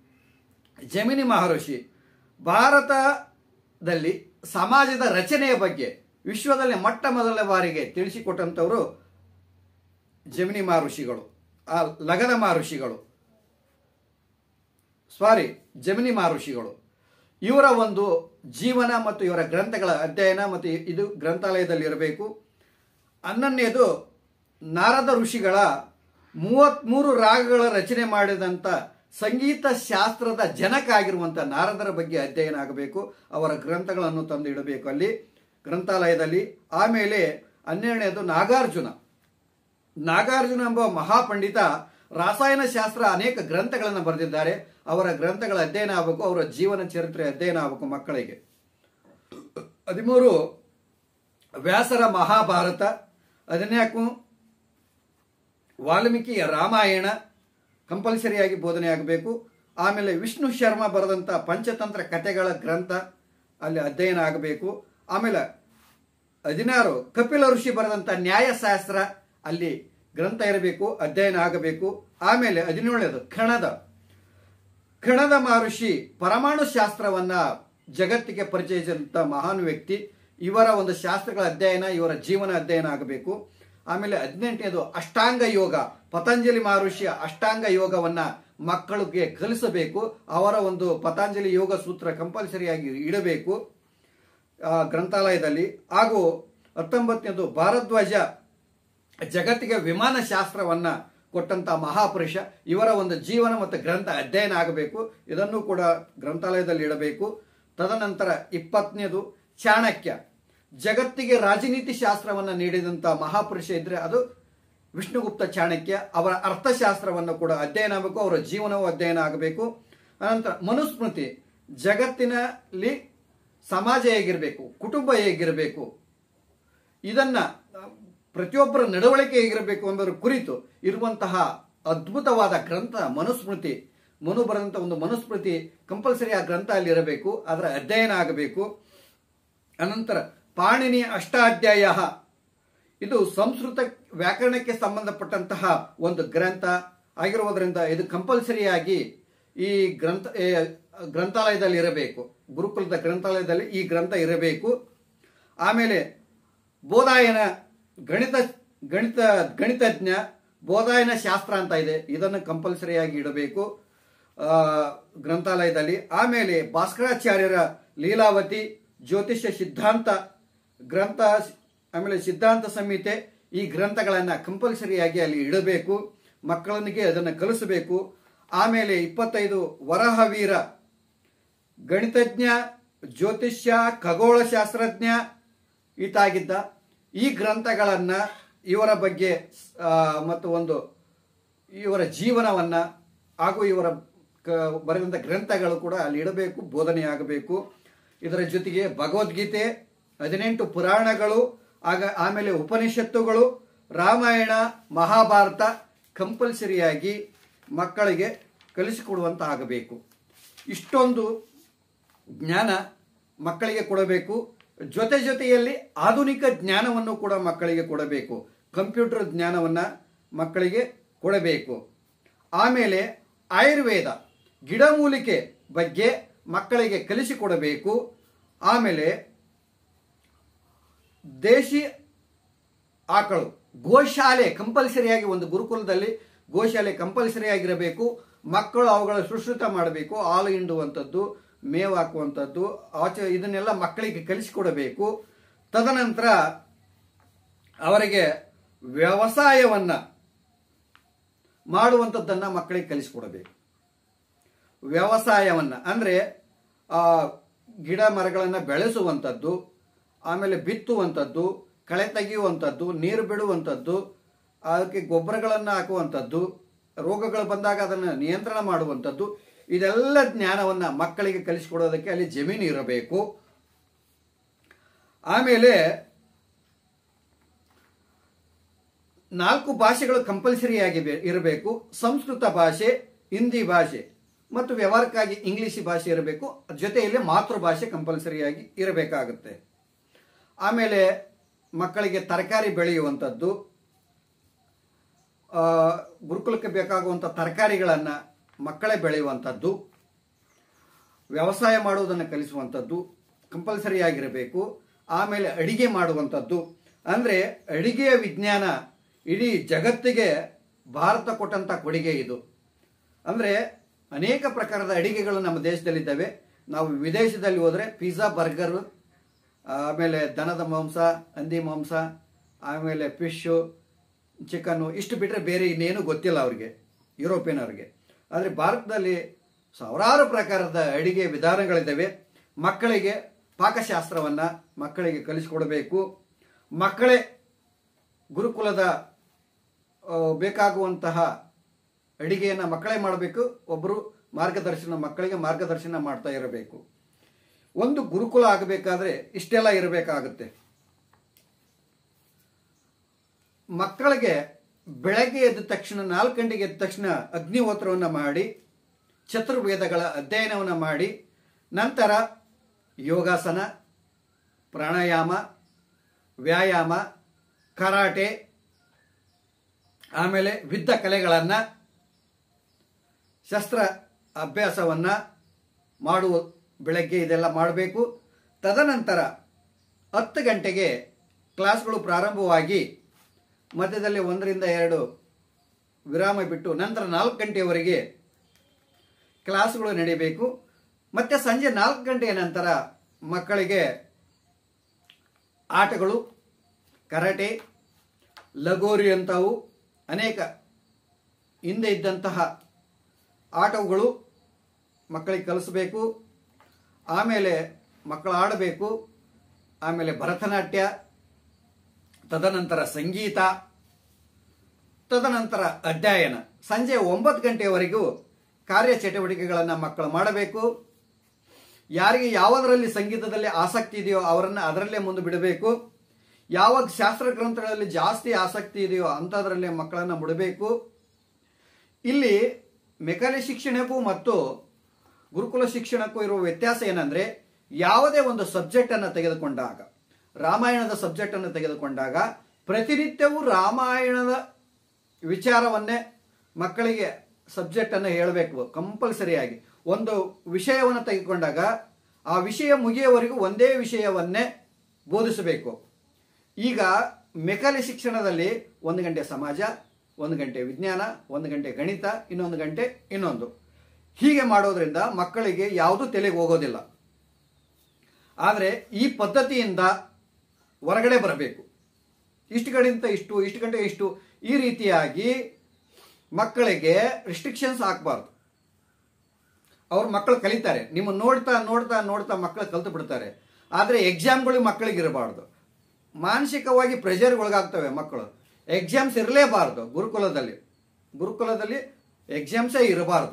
ಜಮಿನಿ ಮಹರ್ಷಿ ಭಾರತದಲ್ಲಿ ಸಮಾಜದ ರಚನೆಯ ಬಗ್ಗೆ ವಿಶ್ವದಲ್ಲಿ ಮೊಟ್ಟ ಮೊದಲ ಬಾರಿಗೆ ತಿಳಿಸಿಕೊಟ್ಟಂಥವರು ಜಮಿನಿ ಮಹರ್ಷಿಗಳು ಆ ಲಗದ ಮಹರ್ಷಿಗಳು ಸಾರಿ ಜಮಿನಿ ಮಹರ್ಷಿಗಳು ಇವರ ಒಂದು ಜೀವನ ಮತ್ತು ಇವರ ಗ್ರಂಥಗಳ ಅಧ್ಯಯನ ಮತ್ತು ಇದು ಗ್ರಂಥಾಲಯದಲ್ಲಿ ಇರಬೇಕು ಹನ್ನೊಂದನೇದು ನಾರದ ಋಷಿಗಳ ಮೂವತ್ಮೂರು ರಾಗಗಳ ರಚನೆ ಮಾಡಿದಂಥ ಸಂಗೀತ ಶಾಸ್ತ್ರದ ಜನಕ ಆಗಿರುವಂಥ ನಾರದರ ಬಗ್ಗೆ ಅಧ್ಯಯನ ಆಗಬೇಕು ಅವರ ಗ್ರಂಥಗಳನ್ನು ತಂದು ಇಡಬೇಕು ಅಲ್ಲಿ ಗ್ರಂಥಾಲಯದಲ್ಲಿ ಆಮೇಲೆ ಹನ್ನೆರಡನೇದು ನಾಗಾರ್ಜುನ ನಾಗಾರ್ಜುನ ಎಂಬ ಮಹಾಪಂಡಿತ ರಾಸಾಯನ ಶಾಸ್ತ್ರ ಅನೇಕ ಗ್ರಂಥಗಳನ್ನು ಬರೆದಿದ್ದಾರೆ ಅವರ ಗ್ರಂಥಗಳ ಅಧ್ಯಯನ ಆಗಬೇಕು ಅವರ ಜೀವನ ಚರಿತ್ರೆ ಅಧ್ಯಯನ ಆಗಬೇಕು ಮಕ್ಕಳಿಗೆ ಹದಿಮೂರು ವ್ಯಾಸರ ಮಹಾಭಾರತ ಹದಿನಾಲ್ಕು ವಾಲ್ಮೀಕಿಯ ರಾಮಾಯಣ ಕಂಪಲ್ಸರಿಯಾಗಿ ಬೋಧನೆ ಆಗಬೇಕು ಆಮೇಲೆ ವಿಷ್ಣು ಶರ್ಮಾ ಬರೆದಂಥ ಪಂಚತಂತ್ರ ಕಥೆಗಳ ಗ್ರಂಥ ಅಲ್ಲಿ ಅಧ್ಯಯನ ಆಗಬೇಕು ಆಮೇಲೆ ಹದಿನಾರು ಕಪಿಲ ಋಷಿ ಬರೆದಂಥ ನ್ಯಾಯಶಾಸ್ತ್ರ ಅಲ್ಲಿ ಗ್ರಂಥ ಇರಬೇಕು ಅಧ್ಯಯನ ಆಗಬೇಕು ಆಮೇಲೆ ಹದಿನೇಳನೇದು ಕಣದ ಕಣದ ಮಹರ್ಷಿ ಪರಮಾಣು ಶಾಸ್ತ್ರವನ್ನ ಜಗತ್ತಿಗೆ ಪರಿಚಯಿಸಿದಂಥ ಮಹಾನ್ ವ್ಯಕ್ತಿ ಇವರ ಒಂದು ಶಾಸ್ತ್ರಗಳ ಅಧ್ಯಯನ ಇವರ ಜೀವನ ಅಧ್ಯಯನ ಆಗಬೇಕು ಆಮೇಲೆ ಹದಿನೆಂಟನೇದು ಅಷ್ಟಾಂಗ ಯೋಗ ಪತಂಜಲಿ ಮಹರ್ಷಿಯ ಅಷ್ಟಾಂಗ ಯೋಗವನ್ನ ಮಕ್ಕಳಿಗೆ ಕಲಿಸಬೇಕು ಅವರ ಒಂದು ಪತಂಜಲಿ ಯೋಗ ಸೂತ್ರ ಕಂಪಲ್ಸರಿಯಾಗಿ ಇಡಬೇಕು ಆ, ಗ್ರಂಥಾಲಯದಲ್ಲಿ ಹಾಗೂ ಹತ್ತೊಂಬತ್ತನೇದು ಭಾರದ್ವಾಜ ಜಗತ್ತಿಗೆ ವಿಮಾನ ಶಾಸ್ತ್ರವನ್ನ ಕೊಟ್ಟಂತ ಮಹಾಪುರುಷ ಇವರ ಒಂದು ಜೀವನ ಮತ್ತು ಗ್ರಂಥ ಅಧ್ಯಯನ ಆಗಬೇಕು ಇದನ್ನು ಕೂಡ ಗ್ರಂಥಾಲಯದಲ್ಲಿ ಇಡಬೇಕು ತದನಂತರ ಇಪ್ಪತ್ತನೇದು ಚಾಣಕ್ಯ ಜಗತ್ತಿಗೆ ರಾಜನೀತಿ ಶಾಸ್ತ್ರವನ್ನ ನೀಡಿದಂತ ಮಹಾಪುರುಷ ಇದ್ರೆ ಅದು ವಿಷ್ಣುಗುಪ್ತ ಚಾಣಕ್ಯ ಅವರ ಅರ್ಥಶಾಸ್ತ್ರವನ್ನು ಕೂಡ ಅಧ್ಯಯನ ಆಗಬೇಕು ಅವರ ಜೀವನವು ಅಧ್ಯಯನ ಆಗಬೇಕು ಅನಂತರ ಮನುಸ್ಮೃತಿ ಜಗತ್ತಿನಲ್ಲಿ ಸಮಾಜ ಹೇಗಿರಬೇಕು ಕುಟುಂಬ ಹೇಗಿರಬೇಕು ಇದನ್ನ ಆ, ಪ್ರತಿಯೊಬ್ಬರ ನಡವಳಿಕೆ ಹೇಗಿರಬೇಕು ಎಂಬುದರ ಕುರಿತು ಇರುವಂತಹ ಅದ್ಭುತವಾದ ಗ್ರಂಥ ಮನುಸ್ಮೃತಿ ಮನು ಬರೆದಂತ ಒಂದು ಮನುಸ್ಮೃತಿ ಕಂಪಲ್ಸರಿ ಆ ಗ್ರಂಥ ಅಲ್ಲಿ ಇರಬೇಕು ಅದರ ಅಧ್ಯಯನ ಆಗಬೇಕು ಅನಂತರ ಪಾಣಿನಿ ಅಷ್ಟಾಧ್ಯಾಯ ಇದು ಸಂಸ್ಕೃತ ವ್ಯಾಕರಣಕ್ಕೆ ಸಂಬಂಧಪಟ್ಟಂತಹ ಒಂದು ಗ್ರಂಥ ಆಗಿರುವುದರಿಂದ ಇದು ಕಂಪಲ್ಸರಿಯಾಗಿ ಈ ಗ್ರಂಥ ಏ, ಗ್ರಂಥಾಲಯದಲ್ಲಿ ಇರಬೇಕು ಗುರುಕುಲದ ಗ್ರಂಥಾಲಯದಲ್ಲಿ ಈ ಗ್ರಂಥ ಇರಬೇಕು ಆಮೇಲೆ ಬೋಧಾಯನ ಗಣಿತ ಗಣಿತ ಗಣಿತಜ್ಞ ಬೋಧಾಯನ ಶಾಸ್ತ್ರ ಅಂತ ಇದೆ ಇದನ್ನು ಕಂಪಲ್ಸರಿಯಾಗಿ ಇಡಬೇಕು ಆ, ಗ್ರಂಥಾಲಯದಲ್ಲಿ ಆಮೇಲೆ ಭಾಸ್ಕರಾಚಾರ್ಯರ ಲೀಲಾವತಿ ಜ್ಯೋತಿಷ್ಯ ಸಿದ್ಧಾಂತ ಗ್ರಂಥ ಆಮೇಲೆ ಸಿದ್ಧಾಂತ ಸಂಹಿತೆ ಈ ಗ್ರಂಥಗಳನ್ನು ಕಂಪಲ್ಸರಿಯಾಗಿ ಅಲ್ಲಿ ಇಡಬೇಕು ಮಕ್ಕಳನಿಗೆ ಅದನ್ನು ಕಲಿಸಬೇಕು ಆಮೇಲೆ ಇಪ್ಪತ್ತೈದು ವರಹವೀರ ಗಣಿತಜ್ಞ ಜ್ಯೋತಿಷ್ಯ ಖಗೋಳಶಾಸ್ತ್ರಜ್ಞ ಈತಾಗಿದ್ದ ಈ ಗ್ರಂಥಗಳನ್ನು ಇವರ ಬಗ್ಗೆ ಆ, ಮತ್ತು ಒಂದು ಇವರ ಜೀವನವನ್ನ ಹಾಗೂ ಇವರ ಕ- ಬರೆದಂಥ ಗ್ರಂಥಗಳು ಕೂಡ ಅಲ್ಲಿ ಇಡಬೇಕು ಬೋಧನೆಯಾಗಬೇಕು ಇದರ ಜೊತೆಗೆ ಭಗವದ್ಗೀತೆ ಹದಿನೆಂಟು ಪುರಾಣಗಳು ಆಗ ಆಮೇಲೆ ಉಪನಿಷತ್ತುಗಳು ರಾಮಾಯಣ ಮಹಾಭಾರತ ಕಂಪಲ್ಸರಿಯಾಗಿ ಮಕ್ಕಳಿಗೆ ಕಲಿಸಿಕೊಡುವಂತ ಆಗಬೇಕು ಇಷ್ಟೊಂದು ಜ್ಞಾನ ಮಕ್ಕಳಿಗೆ ಕೊಡಬೇಕು ಜೊತೆ ಜೊತೆಯಲ್ಲಿ ಆಧುನಿಕ ಜ್ಞಾನವನ್ನು ಕೂಡ ಮಕ್ಕಳಿಗೆ ಕೊಡಬೇಕು ಕಂಪ್ಯೂಟರ್ ಜ್ಞಾನವನ್ನ ಮಕ್ಕಳಿಗೆ ಕೊಡಬೇಕು ಆಮೇಲೆ ಆಯುರ್ವೇದ ಗಿಡಮೂಲಿಕೆ ಬಗ್ಗೆ ಮಕ್ಕಳಿಗೆ ಕಲಿಸಿಕೊಡಬೇಕು ಆಮೇಲೆ ದೇಶಿ ಆಕಳು ಗೋಶಾಲೆ ಕಂಪಲ್ಸರಿಯಾಗಿ ಒಂದು ಗುರುಕುಲದಲ್ಲಿ ಗೋಶಾಲೆ ಕಂಪಲ್ಸರಿ ಆಗಿರಬೇಕು ಮಕ್ಕಳು ಅವುಗಳ ಸುಶ್ರುತ ಮಾಡಬೇಕು ಹಾಲು ಹಿಂಡುವಂಥದ್ದು ಮೇವು ಹಾಕುವಂಥದ್ದು ಆಚೆ ಇದನ್ನೆಲ್ಲ ಮಕ್ಕಳಿಗೆ ಕಲಿಸಿಕೊಡಬೇಕು ತದನಂತರ ಅವರಿಗೆ ವ್ಯವಸಾಯವನ್ನ ಮಾಡುವಂಥದ್ದನ್ನ ಮಕ್ಕಳಿಗೆ ಕಲಿಸಿಕೊಡಬೇಕು ವ್ಯವಸಾಯವನ್ನ ಅಂದ್ರೆ ಆ ಗಿಡ ಮರಗಳನ್ನ ಬೆಳೆಸುವಂಥದ್ದು ಆಮೇಲೆ ಬಿತ್ತುವಂಥದ್ದು ಕಳೆ ತೆಗೆಯುವಂಥದ್ದು ನೀರು ಬಿಡುವಂಥದ್ದು ಅದಕ್ಕೆ ಗೊಬ್ಬರಗಳನ್ನು ಹಾಕುವಂಥದ್ದು ರೋಗಗಳು ಬಂದಾಗ ಅದನ್ನು ನಿಯಂತ್ರಣ ಮಾಡುವಂಥದ್ದು ಇದೆಲ್ಲ ಜ್ಞಾನವನ್ನ ಮಕ್ಕಳಿಗೆ ಕಲಿಸಿಕೊಡೋದಕ್ಕೆ ಅಲ್ಲಿ ಜಮೀನು ಇರಬೇಕು ಆಮೇಲೆ ನಾಲ್ಕು ಭಾಷೆಗಳು ಕಂಪಲ್ಸರಿಯಾಗಿ ಬೆ- ಇರಬೇಕು ಸಂಸ್ಕೃತ ಭಾಷೆ ಹಿಂದಿ ಭಾಷೆ ಮತ್ತು ವ್ಯವಹಾರಕ್ಕಾಗಿ ಇಂಗ್ಲಿಷ್ ಭಾಷೆ ಇರಬೇಕು ಜೊತೆಯಲ್ಲಿ ಮಾತೃಭಾಷೆ ಕಂಪಲ್ಸರಿಯಾಗಿ ಇರಬೇಕಾಗುತ್ತೆ ಆಮೇಲೆ ಮಕ್ಕಳಿಗೆ ತರಕಾರಿ ಬೆಳೆಯುವಂಥದ್ದು ಆ, ಗುರುಕುಲಕ್ಕೆ ಬೇಕಾಗುವಂಥ ತರಕಾರಿಗಳನ್ನು ಮಕ್ಕಳೇ ಬೆಳೆಯುವಂಥದ್ದು ವ್ಯವಸಾಯ ಮಾಡುವುದನ್ನು ಕಲಿಸುವಂಥದ್ದು ಕಂಪಲ್ಸರಿ ಆಗಿರಬೇಕು ಆಮೇಲೆ ಅಡಿಗೆ ಮಾಡುವಂಥದ್ದು ಅಂದರೆ ಅಡಿಗೆಯ ವಿಜ್ಞಾನ ಇಡೀ ಜಗತ್ತಿಗೆ ಭಾರತ ಕೊಟ್ಟಂತ ಕೊಡುಗೆ ಇದು ಅಂದರೆ ಅನೇಕ ಪ್ರಕಾರದ ಅಡಿಗೆಗಳು ನಮ್ಮ ದೇಶದಲ್ಲಿದ್ದಾವೆ ನಾವು ವಿದೇಶದಲ್ಲಿ ಹೋದರೆ ಪಿಜ್ಜಾ ಬರ್ಗರ್ ಆಮೇಲೆ ದನದ ಮಾಂಸ ಹಂದಿ ಮಾಂಸ ಆಮೇಲೆ ಫಿಶ್ಶು ಚಿಕನ್ನು ಇಷ್ಟು ಬಿಟ್ಟರೆ ಬೇರೆ ಇನ್ನೇನು ಗೊತ್ತಿಲ್ಲ ಅವ್ರಿಗೆ ಯುರೋಪಿಯನ್ ಅವ್ರಿಗೆ ಆದರೆ ಭಾರತದಲ್ಲಿ ಸಾವಿರಾರು ಪ್ರಕಾರದ ಅಡಿಗೆ ವಿಧಾನಗಳಿದ್ದಾವೆ ಮಕ್ಕಳಿಗೆ ಪಾಕಶಾಸ್ತ್ರವನ್ನು ಮಕ್ಕಳಿಗೆ ಕಲಿಸಿಕೊಡಬೇಕು ಮಕ್ಕಳೇ ಗುರುಕುಲದ ಆ, ಬೇಕಾಗುವಂತಹ ಅಡಿಗೆಯನ್ನು ಮಕ್ಕಳೇ ಮಾಡಬೇಕು ಒಬ್ಬರು ಮಾರ್ಗದರ್ಶನ ಮಕ್ಕಳಿಗೆ ಮಾರ್ಗದರ್ಶನ ಮಾಡ್ತಾ ಇರಬೇಕು ಒಂದು ಗುರುಕುಲ ಆಗಬೇಕಾದ್ರೆ ಇಷ್ಟೆಲ್ಲ ಇರಬೇಕಾಗುತ್ತೆ ಮಕ್ಕಳಿಗೆ ಬೆಳಗ್ಗೆ ಎದ್ದ ತಕ್ಷಣ ನಾಲ್ಕು ಗಂಟೆಗೆ ಎದ್ದ ತಕ್ಷಣ ಅಗ್ನಿಹೋತ್ರವನ್ನು ಮಾಡಿ ಚತುರ್ವೇದಗಳ ಅಧ್ಯಯನವನ್ನು ಮಾಡಿ ನಂತರ ಯೋಗಾಸನ ಪ್ರಾಣಾಯಾಮ ವ್ಯಾಯಾಮ ಕರಾಟೆ ಆಮೇಲೆ ಯುದ್ಧ ಕಲೆಗಳನ್ನು ಶಸ್ತ್ರ ಅಭ್ಯಾಸವನ್ನು ಮಾಡುವ ಬೆಳಗ್ಗೆ ಇದೆಲ್ಲ ಮಾಡಬೇಕು ತದನಂತರ ಹತ್ತು ಗಂಟೆಗೆ ಕ್ಲಾಸ್ಗಳು ಪ್ರಾರಂಭವಾಗಿ ಮಧ್ಯದಲ್ಲಿ ಒಂದರಿಂದ ಎರಡು ವಿರಾಮ ಬಿಟ್ಟು ನಂತರ ನಾಲ್ಕು ಗಂಟೆಯವರೆಗೆ ಕ್ಲಾಸ್ಗಳು ನಡೀಬೇಕು ಮತ್ತೆ ಸಂಜೆ ನಾಲ್ಕು ಗಂಟೆಯ ನಂತರ ಮಕ್ಕಳಿಗೆ ಆಟಗಳು ಕರಾಟೆ ಲಗೋರಿ ಅಂತವು ಅನೇಕ ಹಿಂದೆ ಇದ್ದಂತಹ ಆಟಗಳು ಮಕ್ಕಳಿಗೆ ಕಲಿಸಬೇಕು ಆಮೇಲೆ ಮಕ್ಕಳು ಆಡಬೇಕು ಆಮೇಲೆ ಭರತನಾಟ್ಯ ತದನಂತರ ಸಂಗೀತ ತದನಂತರ ಅಧ್ಯಯನ ಸಂಜೆ ಒಂಬತ್ತು ಗಂಟೆಯವರೆಗೂ ಕಾರ್ಯಚಟುವಟಿಕೆಗಳನ್ನು ಮಕ್ಕಳು ಮಾಡಬೇಕು ಯಾರಿಗೆ ಯಾವುದರಲ್ಲಿ ಸಂಗೀತದಲ್ಲಿ ಆಸಕ್ತಿ ಇದೆಯೋ ಅವರನ್ನು ಅದರಲ್ಲೇ ಮುಂದೆ ಬಿಡಬೇಕು ಯಾವಾಗ ಶಾಸ್ತ್ರ ಗ್ರಂಥಗಳಲ್ಲಿ ಜಾಸ್ತಿ ಆಸಕ್ತಿ ಇದೆಯೋ ಅಂಥದ್ರಲ್ಲೇ ಮಕ್ಕಳನ್ನು ಬಿಡಬೇಕು ಇಲ್ಲಿ ಮೆಕಾಲೆ ಶಿಕ್ಷಣಕ್ಕೂ ಮತ್ತು ಗುರುಕುಲ ಶಿಕ್ಷಣಕ್ಕೂ ಇರುವ ವ್ಯತ್ಯಾಸ ಏನಂದ್ರೆ ಯಾವುದೇ ಒಂದು ಸಬ್ಜೆಕ್ಟ್ ಅನ್ನು ತೆಗೆದುಕೊಂಡಾಗ ರಾಮಾಯಣದ ಸಬ್ಜೆಕ್ಟ್ ಅನ್ನು ತೆಗೆದುಕೊಂಡಾಗ ಪ್ರತಿನಿತ್ಯವೂ ರಾಮಾಯಣದ ವಿಚಾರವನ್ನೇ ಮಕ್ಕಳಿಗೆ ಸಬ್ಜೆಕ್ಟ್ ಅನ್ನು ಹೇಳಬೇಕು ಕಂಪಲ್ಸರಿಯಾಗಿ ಒಂದು ವಿಷಯವನ್ನು ತೆಗೆದುಕೊಂಡಾಗ ಆ ವಿಷಯ ಮುಗಿಯುವವರೆಗೂ ಒಂದೇ ವಿಷಯವನ್ನೇ ಬೋಧಿಸಬೇಕು ಈಗ ಮೆಕಾಲೆ ಶಿಕ್ಷಣದಲ್ಲಿ ಒಂದು ಗಂಟೆ ಸಮಾಜ ಒಂದು ಗಂಟೆ ವಿಜ್ಞಾನ ಒಂದು ಗಂಟೆ ಗಣಿತ ಇನ್ನೊಂದು ಗಂಟೆ ಇನ್ನೊಂದು ಹೀಗೆ ಮಾಡೋದ್ರಿಂದ ಮಕ್ಕಳಿಗೆ ಯಾವುದೂ ತಲೆಗೆ ಹೋಗೋದಿಲ್ಲ ಆದರೆ ಈ ಪದ್ಧತಿಯಿಂದ ಹೊರಗಡೆ ಬರಬೇಕು ಇಷ್ಟು ಗಂಟೆ ಇಷ್ಟು ಇಷ್ಟು ಗಂಟೆ ಇಷ್ಟು ಈ ರೀತಿಯಾಗಿ ಮಕ್ಕಳಿಗೆ ರಿಸ್ಟ್ರಿಕ್ಷನ್ಸ್ ಹಾಕಬಾರ್ದು ಅವ್ರ ಮಕ್ಕಳು ಕಲಿತಾರೆ ನಿಮ್ಮ ನೋಡ್ತಾ ನೋಡ್ತಾ ನೋಡ್ತಾ ಮಕ್ಕಳು ಕಲ್ತು ಬಿಡ್ತಾರೆ ಆದರೆ ಎಕ್ಸಾಮ್ಗಳು ಮಕ್ಕಳಿಗೆ ಇರಬಾರ್ದು ಮಾನಸಿಕವಾಗಿ ಪ್ರೆಷರ್ಗೆ ಒಳಗಾಗ್ತವೆ ಮಕ್ಕಳು ಎಕ್ಸಾಮ್ಸ್ ಇರಲೇಬಾರ್ದು ಗುರುಕುಲದಲ್ಲಿ ಗುರುಕುಲದಲ್ಲಿ ಎಕ್ಸಾಮ್ಸೇ ಇರಬಾರ್ದು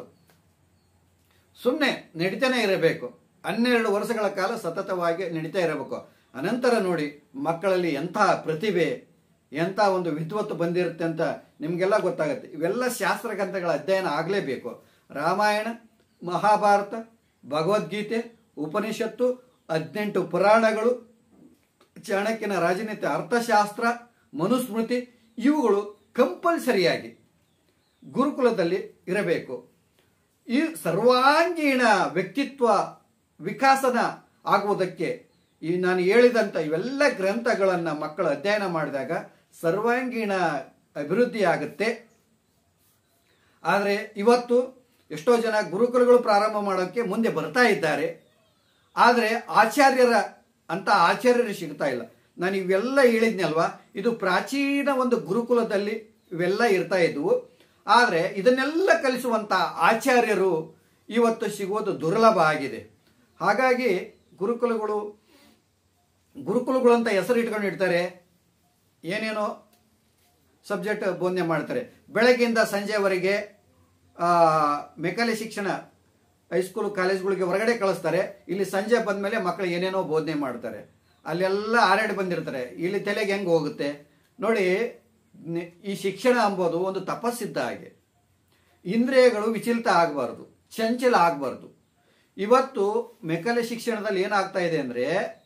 ಸುಮ್ಮನೆ ನಡೀತಾನೆ ಇರಬೇಕು ಹನ್ನೆರಡು ವರ್ಷಗಳ ಕಾಲ ಸತತವಾಗಿ ನಡೀತಾ ಇರಬೇಕು ಅನಂತರ ನೋಡಿ ಮಕ್ಕಳಲ್ಲಿ ಎಂಥ ಪ್ರತಿಭೆ ಎಂಥ ಒಂದು ವಿದ್ವತ್ತು ಬಂದಿರುತ್ತೆ ಅಂತ ನಿಮಗೆಲ್ಲ ಗೊತ್ತಾಗುತ್ತೆ ಇವೆಲ್ಲ ಶಾಸ್ತ್ರ ಗ್ರಂಥಗಳ ಅಧ್ಯಯನ ಆಗಲೇಬೇಕು ರಾಮಾಯಣ ಮಹಾಭಾರತ ಭಗವದ್ಗೀತೆ ಉಪನಿಷತ್ತು ಹದಿನೆಂಟು ಪುರಾಣಗಳು ಚಾಣಕ್ಯನ ರಾಜನೀತಿ ಅರ್ಥಶಾಸ್ತ್ರ ಮನುಸ್ಮೃತಿ ಇವುಗಳು ಕಂಪಲ್ಸರಿಯಾಗಿ ಗುರುಕುಲದಲ್ಲಿ ಇರಬೇಕು ಈ ಸರ್ವಾಂಗೀಣ ವ್ಯಕ್ತಿತ್ವ ವಿಕಾಸನ ಆಗುವುದಕ್ಕೆ ಈ ನಾನು ಹೇಳಿದಂಥ ಇವೆಲ್ಲ ಗ್ರಂಥಗಳನ್ನು ಮಕ್ಕಳು ಅಧ್ಯಯನ ಮಾಡಿದಾಗ ಸರ್ವಾಂಗೀಣ ಅಭಿವೃದ್ಧಿ ಆಗುತ್ತೆ ಆದರೆ ಇವತ್ತು ಎಷ್ಟೋ ಜನ ಗುರುಕುಲಗಳು ಪ್ರಾರಂಭ ಮಾಡೋಕ್ಕೆ ಮುಂದೆ ಬರ್ತಾ ಇದ್ದಾರೆ ಆದರೆ ಆಚಾರ್ಯರ ಅಂತ ಆಚಾರ್ಯರು ಸಿಗ್ತಾ ಇಲ್ಲ ನಾನು ಇವೆಲ್ಲ ಹೇಳಿದ್ನಲ್ವಾ ಇದು ಪ್ರಾಚೀನ ಒಂದು ಗುರುಕುಲದಲ್ಲಿ ಇವೆಲ್ಲ ಇರ್ತಾ ಇದ್ವು ಆದರೆ ಇದನ್ನೆಲ್ಲ ಕಲಿಸುವಂಥ ಆಚಾರ್ಯರು ಇವತ್ತು ಸಿಗುವುದು ದುರ್ಲಭ ಆಗಿದೆ ಹಾಗಾಗಿ ಗುರುಕುಲಗಳು ಗುರುಕುಲಗಳು ಅಂತ ಹೆಸರು ಇಟ್ಕೊಂಡು ಇಡ್ತಾರೆ ಏನೇನೋ ಸಬ್ಜೆಕ್ಟ್ ಬೋಧನೆ ಮಾಡ್ತಾರೆ ಬೆಳಗ್ಗೆಯಿಂದ ಸಂಜೆವರೆಗೆ ಆ, ಮೆಕಾಲೆ ಶಿಕ್ಷಣ ಹೈಸ್ಕೂಲ್ ಕಾಲೇಜ್ಗಳಿಗೆ ಹೊರಗಡೆ ಕಳಿಸ್ತಾರೆ ಇಲ್ಲಿ ಸಂಜೆ ಬಂದಮೇಲೆ ಮಕ್ಕಳು ಏನೇನೋ ಬೋಧನೆ ಮಾಡ್ತಾರೆ ಅಲ್ಲೆಲ್ಲ ಆರಾಡಿ ಬಂದಿರ್ತಾರೆ ಇಲ್ಲಿ ತಲೆಗೆ ಹೆಂಗೆ ಹೋಗುತ್ತೆ ನೋಡಿ ನಿ- ಈ ಶಿಕ್ಷಣ ಎಂಬುದು ಒಂದು ತಪಸ್ಸಿದ್ದ ಹಾಗೆ ಇಂದ್ರಿಯಗಳು ವಿಚಲಿತ ಆಗಬಾರ್ದು ಚಂಚಲ ಆಗಬಾರ್ದು ಇವತ್ತು ಮೆಕಲೆ ಶಿಕ್ಷಣದಲ್ಲಿ ಏನಾಗ್ತಾ ಇದೆ ಅಂದರೆ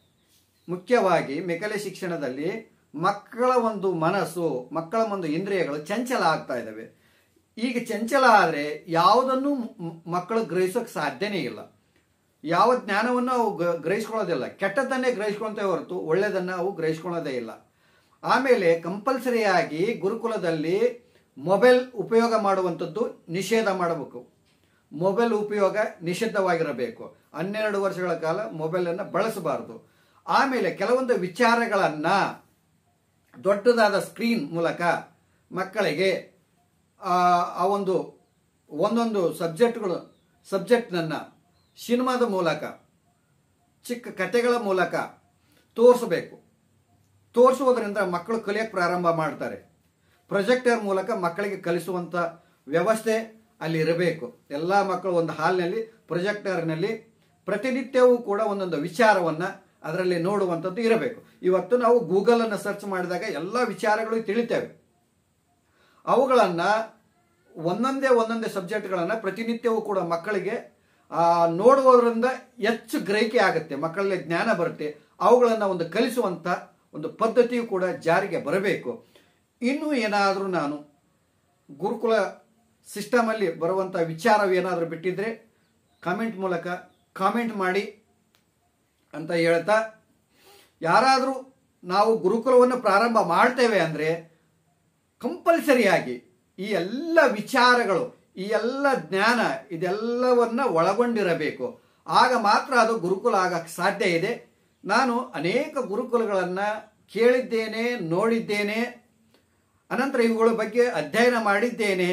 ಮುಖ್ಯವಾಗಿ ಮೆಕಲೆ ಶಿಕ್ಷಣದಲ್ಲಿ ಮಕ್ಕಳ ಒಂದು ಮನಸ್ಸು ಮಕ್ಕಳ ಒಂದು ಇಂದ್ರಿಯಗಳು ಚಂಚಲ ಆಗ್ತಾ ಇದ್ದಾವೆ ಈಗ ಚಂಚಲ ಆದರೆ ಯಾವುದನ್ನು ಮ್- ಮಕ್ಕಳು ಗ್ರಹಿಸೋಕೆ ಸಾಧ್ಯನೇ ಇಲ್ಲ ಯಾವ ಜ್ಞಾನವನ್ನು ಅವು ಗ- ಗ್ರಹಿಸ್ಕೊಳ್ಳೋದಿಲ್ಲ ಕೆಟ್ಟದ್ದನ್ನೇ ಗ್ರಹಿಸ್ಕೊಳ್ತೇ ಹೊರತು ಒಳ್ಳೆಯದನ್ನು ಅವು ಗ್ರಹಿಸ್ಕೊಳ್ಳೋದೇ ಇಲ್ಲ ಆಮೇಲೆ ಕಂಪಲ್ಸರಿಯಾಗಿ ಗುರುಕುಲದಲ್ಲಿ ಮೊಬೈಲ್ ಉಪಯೋಗ ಮಾಡುವಂಥದ್ದು ನಿಷೇಧ ಮಾಡಬೇಕು ಮೊಬೈಲ್ ಉಪಯೋಗ ನಿಷಿದ್ಧವಾಗಿರಬೇಕು ಹನ್ನೆರಡು ವರ್ಷಗಳ ಕಾಲ ಮೊಬೈಲನ್ನು ಬಳಸಬಾರದು ಆಮೇಲೆ ಕೆಲವೊಂದು ವಿಚಾರಗಳನ್ನು ದೊಡ್ಡದಾದ ಸ್ಕ್ರೀನ್ ಮೂಲಕ ಮಕ್ಕಳಿಗೆ ಆ ಆ ಒಂದು ಒಂದೊಂದು ಸಬ್ಜೆಕ್ಟ್ಗಳು ಸಬ್ಜೆಕ್ಟ್ನನ್ನು ಸಿನಿಮಾದ ಮೂಲಕ ಚಿಕ್ಕ ಕಥೆಗಳ ಮೂಲಕ ತೋರಿಸಬೇಕು ತೋರಿಸುವುದರಿಂದ ಮಕ್ಕಳು ಕಲಿಯಕ್ಕೆ ಪ್ರಾರಂಭ ಮಾಡ್ತಾರೆ ಪ್ರೊಜೆಕ್ಟರ್ ಮೂಲಕ ಮಕ್ಕಳಿಗೆ ಕಲಿಸುವಂಥ ವ್ಯವಸ್ಥೆ ಅಲ್ಲಿ ಇರಬೇಕು ಎಲ್ಲ ಮಕ್ಕಳು ಒಂದು ಹಾಲ್ನಲ್ಲಿ ಪ್ರೊಜೆಕ್ಟರ್ನಲ್ಲಿ ಪ್ರತಿನಿತ್ಯವೂ ಕೂಡ ಒಂದೊಂದು ವಿಚಾರವನ್ನು ಅದರಲ್ಲಿ ನೋಡುವಂಥದ್ದು ಇರಬೇಕು ಇವತ್ತು ನಾವು ಗೂಗಲನ್ನು ಸರ್ಚ್ ಮಾಡಿದಾಗ ಎಲ್ಲ ವಿಚಾರಗಳು ತಿಳಿತೇವೆ ಅವುಗಳನ್ನು ಒಂದೊಂದೇ ಒಂದೊಂದೇ ಸಬ್ಜೆಕ್ಟ್ಗಳನ್ನು ಪ್ರತಿನಿತ್ಯವೂ ಕೂಡ ಮಕ್ಕಳಿಗೆ ಆ, ನೋಡುವುದರಿಂದ ಹೆಚ್ಚು ಗ್ರಹಿಕೆ ಆಗುತ್ತೆ ಮಕ್ಕಳಲ್ಲಿ ಜ್ಞಾನ ಬರುತ್ತೆ ಅವುಗಳನ್ನು ಒಂದು ಕಲಿಸುವಂಥ ಒಂದು ಪದ್ಧತಿಯು ಕೂಡ ಜಾರಿಗೆ ಬರಬೇಕು ಇನ್ನೂ ಏನಾದರೂ ನಾನು ಗುರುಕುಲ ಸಿಸ್ಟಮಲ್ಲಿ ಬರುವಂಥ ವಿಚಾರವೇನಾದರೂ ಬಿಟ್ಟಿದ್ರೆ ಕಾಮೆಂಟ್ ಮೂಲಕ ಕಾಮೆಂಟ್ ಮಾಡಿ ಅಂತ ಹೇಳ್ತಾ ಯಾರಾದರೂ ನಾವು ಗುರುಕುಲವನ್ನು ಪ್ರಾರಂಭ ಮಾಡ್ತೇವೆ ಅಂದರೆ ಕಂಪಲ್ಸರಿಯಾಗಿ ಈ ಎಲ್ಲ ವಿಚಾರಗಳು ಈ ಎಲ್ಲ ಜ್ಞಾನ ಇದೆಲ್ಲವನ್ನ ಒಳಗೊಂಡಿರಬೇಕು ಆಗ ಮಾತ್ರ ಅದು ಗುರುಕುಲ ಆಗಕ್ಕೆ ಸಾಧ್ಯ ಇದೆ ನಾನು ಅನೇಕ ಗುರುಕುಲಗಳನ್ನು ಕೇಳಿದ್ದೇನೆ ನೋಡಿದ್ದೇನೆ ಅನಂತರ ಇವುಗಳ ಬಗ್ಗೆ ಅಧ್ಯಯನ ಮಾಡಿದ್ದೇನೆ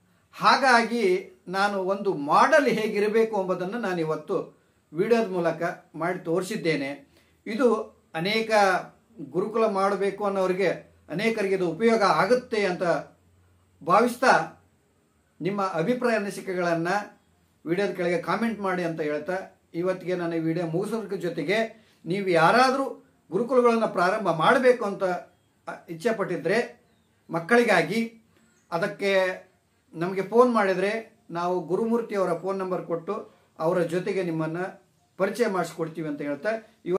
ಹಾಗಾಗಿ ನಾನು ಒಂದು ಮಾಡೆಲ್ ಹೇಗಿರಬೇಕು ಎಂಬುದನ್ನು ನಾನು ಇವತ್ತು ವಿಡಿಯೋದ ಮೂಲಕ ಮಾಡಿ ತೋರಿಸಿದ್ದೇನೆ ಇದು ಅನೇಕ ಗುರುಕುಲ ಮಾಡಬೇಕು ಅನ್ನೋರಿಗೆ ಅನೇಕರಿಗೆ ಇದು ಉಪಯೋಗ ಆಗುತ್ತೆ ಅಂತ ಭಾವಿಸ್ತಾ ನಿಮ್ಮ ಅಭಿಪ್ರಾಯ ಅನಿಸಿಕೆಗಳನ್ನು ವಿಡಿಯೋದ ಕೆಳಗೆ ಕಾಮೆಂಟ್ ಮಾಡಿ ಅಂತ ಹೇಳ್ತಾ ಇವತ್ತಿಗೆ ನಾನು ಈ ವಿಡಿಯೋ ಮುಗಿಸೋದ್ರ ಜೊತೆಗೆ ನೀವು ಯಾರಾದರೂ ಗುರುಕುಲಗಳನ್ನು ಪ್ರಾರಂಭ ಮಾಡಬೇಕು ಅಂತ ಅ, ಇಚ್ಛೆ ಪಟ್ಟಿದ್ರೆ ಮಕ್ಕಳಿಗಾಗಿ ಅದಕ್ಕೆ ನಮಗೆ ಫೋನ್ ಮಾಡಿದರೆ ನಾವು ಗುರುಮೂರ್ತಿಯವರ ಫೋನ್ ನಂಬರ್ ಕೊಟ್ಟು ಅವರ ಜೊತೆಗೆ ನಿಮ್ಮನ್ನು ಪರಿಚಯ ಮಾಡಿಸ್ಕೊಡ್ತೀವಿ ಅಂತ ಹೇಳ್ತಾ ಇವ